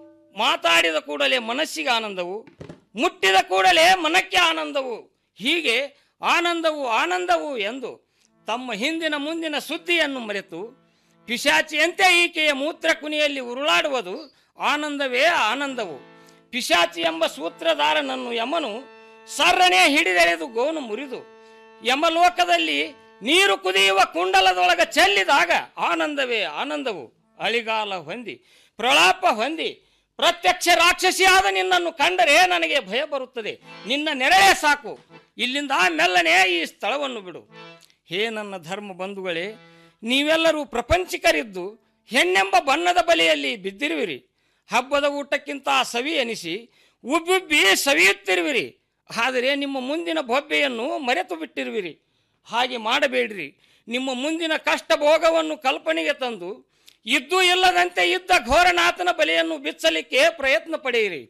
ಮಾತಾಡಿದ ಕೂಡಲೇ ಮನಸ್ಸಿಗೆ ಆನಂದವು ಮುಟ್ಟಿದ ಕೂಡಲೇ ಮನಕ್ಕೆ ಆನಂದವು ಹೀಗೆ ಆನಂದವು ಆನಂದವು ಎಂದು ತಮ್ಮ ಹಿಂದಿನ ಮುಂದಿನ ಸುದ್ದಿಯನ್ನು ಮರೆತು ಪಿಶಾಚಿಯಂತೆ ಈಕೆಯ ಮೂತ್ರ ಕುನಿಯಲ್ಲಿ ಉರುಳಾಡುವುದು ಆನಂದವೇ ಆನಂದವು ಪಿಶಾಚಿ ಎಂಬ ಸೂತ್ರಧಾರನನ್ನು ಯಮನು ಸರ್ರನೆ ಹಿಡಿದೆಳೆದು ಗೋನು ಮುರಿದು ಯಮಲೋಕದಲ್ಲಿ ನೀರು ಕುದಿಯುವ ಕುಂಡಲದೊಳಗ ಚೆಲ್ಲಿದಾಗ ಆನಂದವೇ ಆನಂದವು ಅಳಿಗಾಲ ಹೊಂದಿ ಪ್ರಲಾಪ ಹೊಂದಿ ಪ್ರತ್ಯಕ್ಷ ರಾಕ್ಷಸಿಯಾದ ನಿನ್ನನ್ನು ಕಂಡರೆ ನನಗೆ ಭಯ ಬರುತ್ತದೆ ನಿನ್ನ ನೆರಳೇ ಸಾಕು ಇಲ್ಲಿಂದ ಮೆಲ್ಲನೆ ಈ ಸ್ಥಳವನ್ನು ಬಿಡು ಹೇ ನನ್ನ ಧರ್ಮ ಬಂಧುಗಳೇ ನೀವೆಲ್ಲರೂ ಪ್ರಪಂಚಿಕರಿದ್ದು ಹೆಣ್ಣೆಂಬ ಬಣ್ಣದ ಬಲೆಯಲ್ಲಿ ಬಿದ್ದಿರುವಿರಿ ಹಬ್ಬದ ಊಟಕ್ಕಿಂತ ಸವಿ ಎನಿಸಿ ಉಬ್ಬುಬ್ಬಿ ಸವಿಯುತ್ತಿರುವಿರಿ ಆದರೆ ನಿಮ್ಮ ಮುಂದಿನ ಬೊಬ್ಬೆಯನ್ನು ಮರೆತು ಬಿಟ್ಟಿರುವಿರಿ ಹಾಗೆ ಮಾಡಬೇಡ್ರಿ ನಿಮ್ಮ ಮುಂದಿನ ಕಷ್ಟ ಭೋಗವನ್ನು ಕಲ್ಪನೆಗೆ ತಂದು ಇದ್ದೂ ಇಲ್ಲದಂತೆ ಇದ್ದ ಘೋರನಾಥನ ಬಲೆಯನ್ನು ಬಿಚ್ಚಲಿಕ್ಕೆ ಪ್ರಯತ್ನ ಪಡೆಯಿರಿ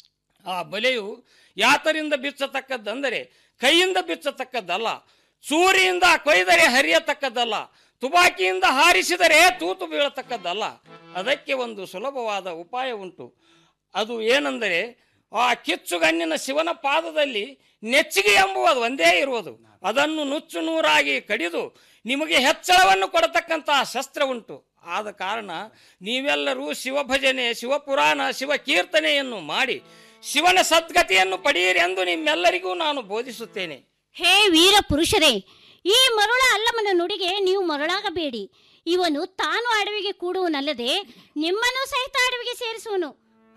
ಆ ಬಲೆಯು ಯಾತರಿಂದ ಬಿಚ್ಚತಕ್ಕದ್ದಂದರೆ ಕೈಯಿಂದ ಬಿಚ್ಚತಕ್ಕದ್ದಲ್ಲ ಚೂರಿಯಿಂದ ಕೊಯ್ದರೆ ಹರಿಯತಕ್ಕದ್ದಲ್ಲ ತುಬಾಕಿಯಿಂದ ಹಾರಿಸಿದರೆ ತೂತು ಬೀಳತಕ್ಕದ್ದಲ್ಲ ಅದಕ್ಕೆ ಒಂದು ಸುಲಭವಾದ ಉಪಾಯ ಉಂಟು ಅದು ಏನೆಂದರೆ ಆ ಕಿಚ್ಚುಗಣ್ಣಿನ ಶಿವನ ಪಾದದಲ್ಲಿ ನೆಚ್ಚಿಗೆ ಎಂಬುವುದು ಒಂದೇ ಇರುವುದು ಅದನ್ನು ನುಚ್ಚು ನೂರಾಗಿ ಕಡಿದು ನಿಮಗೆ ಹೆಚ್ಚಳವನ್ನು ಕೊಡತಕ್ಕಂತಹ ಶಸ್ತ್ರ ಉಂಟು ಆದ ಕಾರಣ ನೀವೆಲ್ಲರೂ ಶಿವಭಜನೆ ಶಿವಪುರಾಣ ಶಿವ ಕೀರ್ತನೆಯನ್ನು ಮಾಡಿ ಶಿವನ ಸದ್ಗತಿಯನ್ನು ಪಡೆಯಿರಿ ಎಂದು ನಿಮ್ಮೆಲ್ಲರಿಗೂ ನಾನು ಬೋಧಿಸುತ್ತೇನೆ ಹೇ ವೀರ ಪುರುಷರೇ ಈ ಮರುಳ ಅಲ್ಲಮನ ನುಡಿಗೆ ನೀವು ಮರುಳಾಗಬೇಡಿ ಇವನು ತಾನು ಅಡವಿಗೆ ಕೂಡುವನಲ್ಲದೆ ನಿಮ್ಮನ್ನು ಸಹಿತ ಅಡವಿಗೆ ಸೇರಿಸುವನು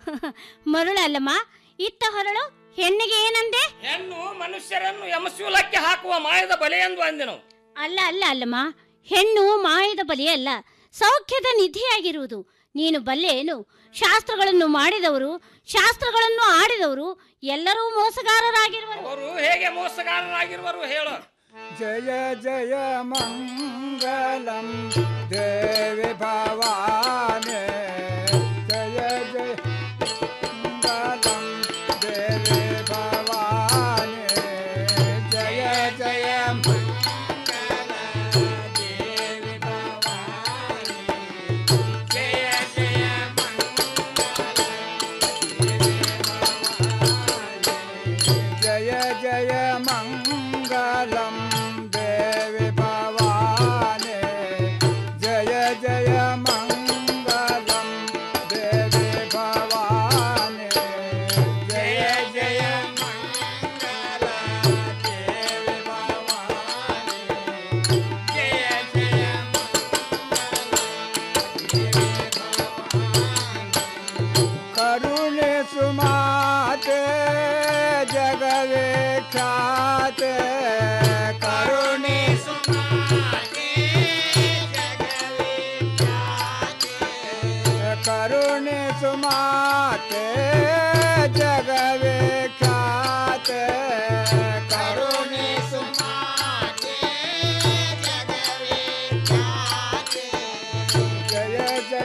ಮರುಳ ಅಲ್ಲಮ್ಮ ಇತ್ತ ಹೊರಳು ಹೆಣ್ಣಿಗೆ ಏನಂದೆ ಹೆಣ್ಣು ಮನುಷ್ಯರನ್ನು ಯಮಶೂಲಕ್ಕೆ ಹಾಕುವ ಮಾಯದ ಬಲೆ ಎಂದು ಅಂದೆನು ಅಲ್ಲ ಅಲ್ಲ ಅಲ್ಲಮ್ಮ ಹೆಣ್ಣು ಮಾಯದ ಬಲಿ ಅಲ್ಲ ಸೌಖ್ಯದ ನಿಧಿಯಾಗಿರುವುದು ನೀನು ಬಲ್ಲೆ ಏನು ಶಾಸ್ತ್ರಗಳನ್ನು ಮಾಡಿದವರು ಶಾಸ್ತ್ರಗಳನ್ನು ಆಡಿದವರು ಎಲ್ಲರೂ ಮೋಸಗಾರರಾಗಿರುವರು ಅವರು ಹೇಗೆ ಮೋಸಗಾರರಾಗಿರುವರು ಹೇಳು ಜಯ ಜಯ ಮಂಗಲಂ ದೇವಿ ಭವಾನಿ ಜಯ ಜಯ ಮಂಗಲಂ ದೇವಿ ಭವಾನಿ ಜಯ ಜಯ ಮಂಗಲ ದೇವಿ ಭವಾನಿ ಜಯ ಜಯ ಜಯ ಜಯ ಮಂಗಲಂ ದೇವಿ ಭವಾನಿ ಜಯ ಜಯ ಮಂಗಲಂ ದೇವಿ ಭವಾನಿ ಜಯ ಜಯ ಮಂಗಲ ದೇವಿ ಭವಾನಿ ಜಯ ಜಯ ಕರುಣೆ ಸುಮಾತೆ ಜಗವೇ ಖ್ಯಾತೆ ಕರುಣೆ ಸುಮಾತೆ ಜಗವೇ ಖ್ಯಾತೆ ಕರುಣೆ ಸುಮಾತೆ ಜಗವೇ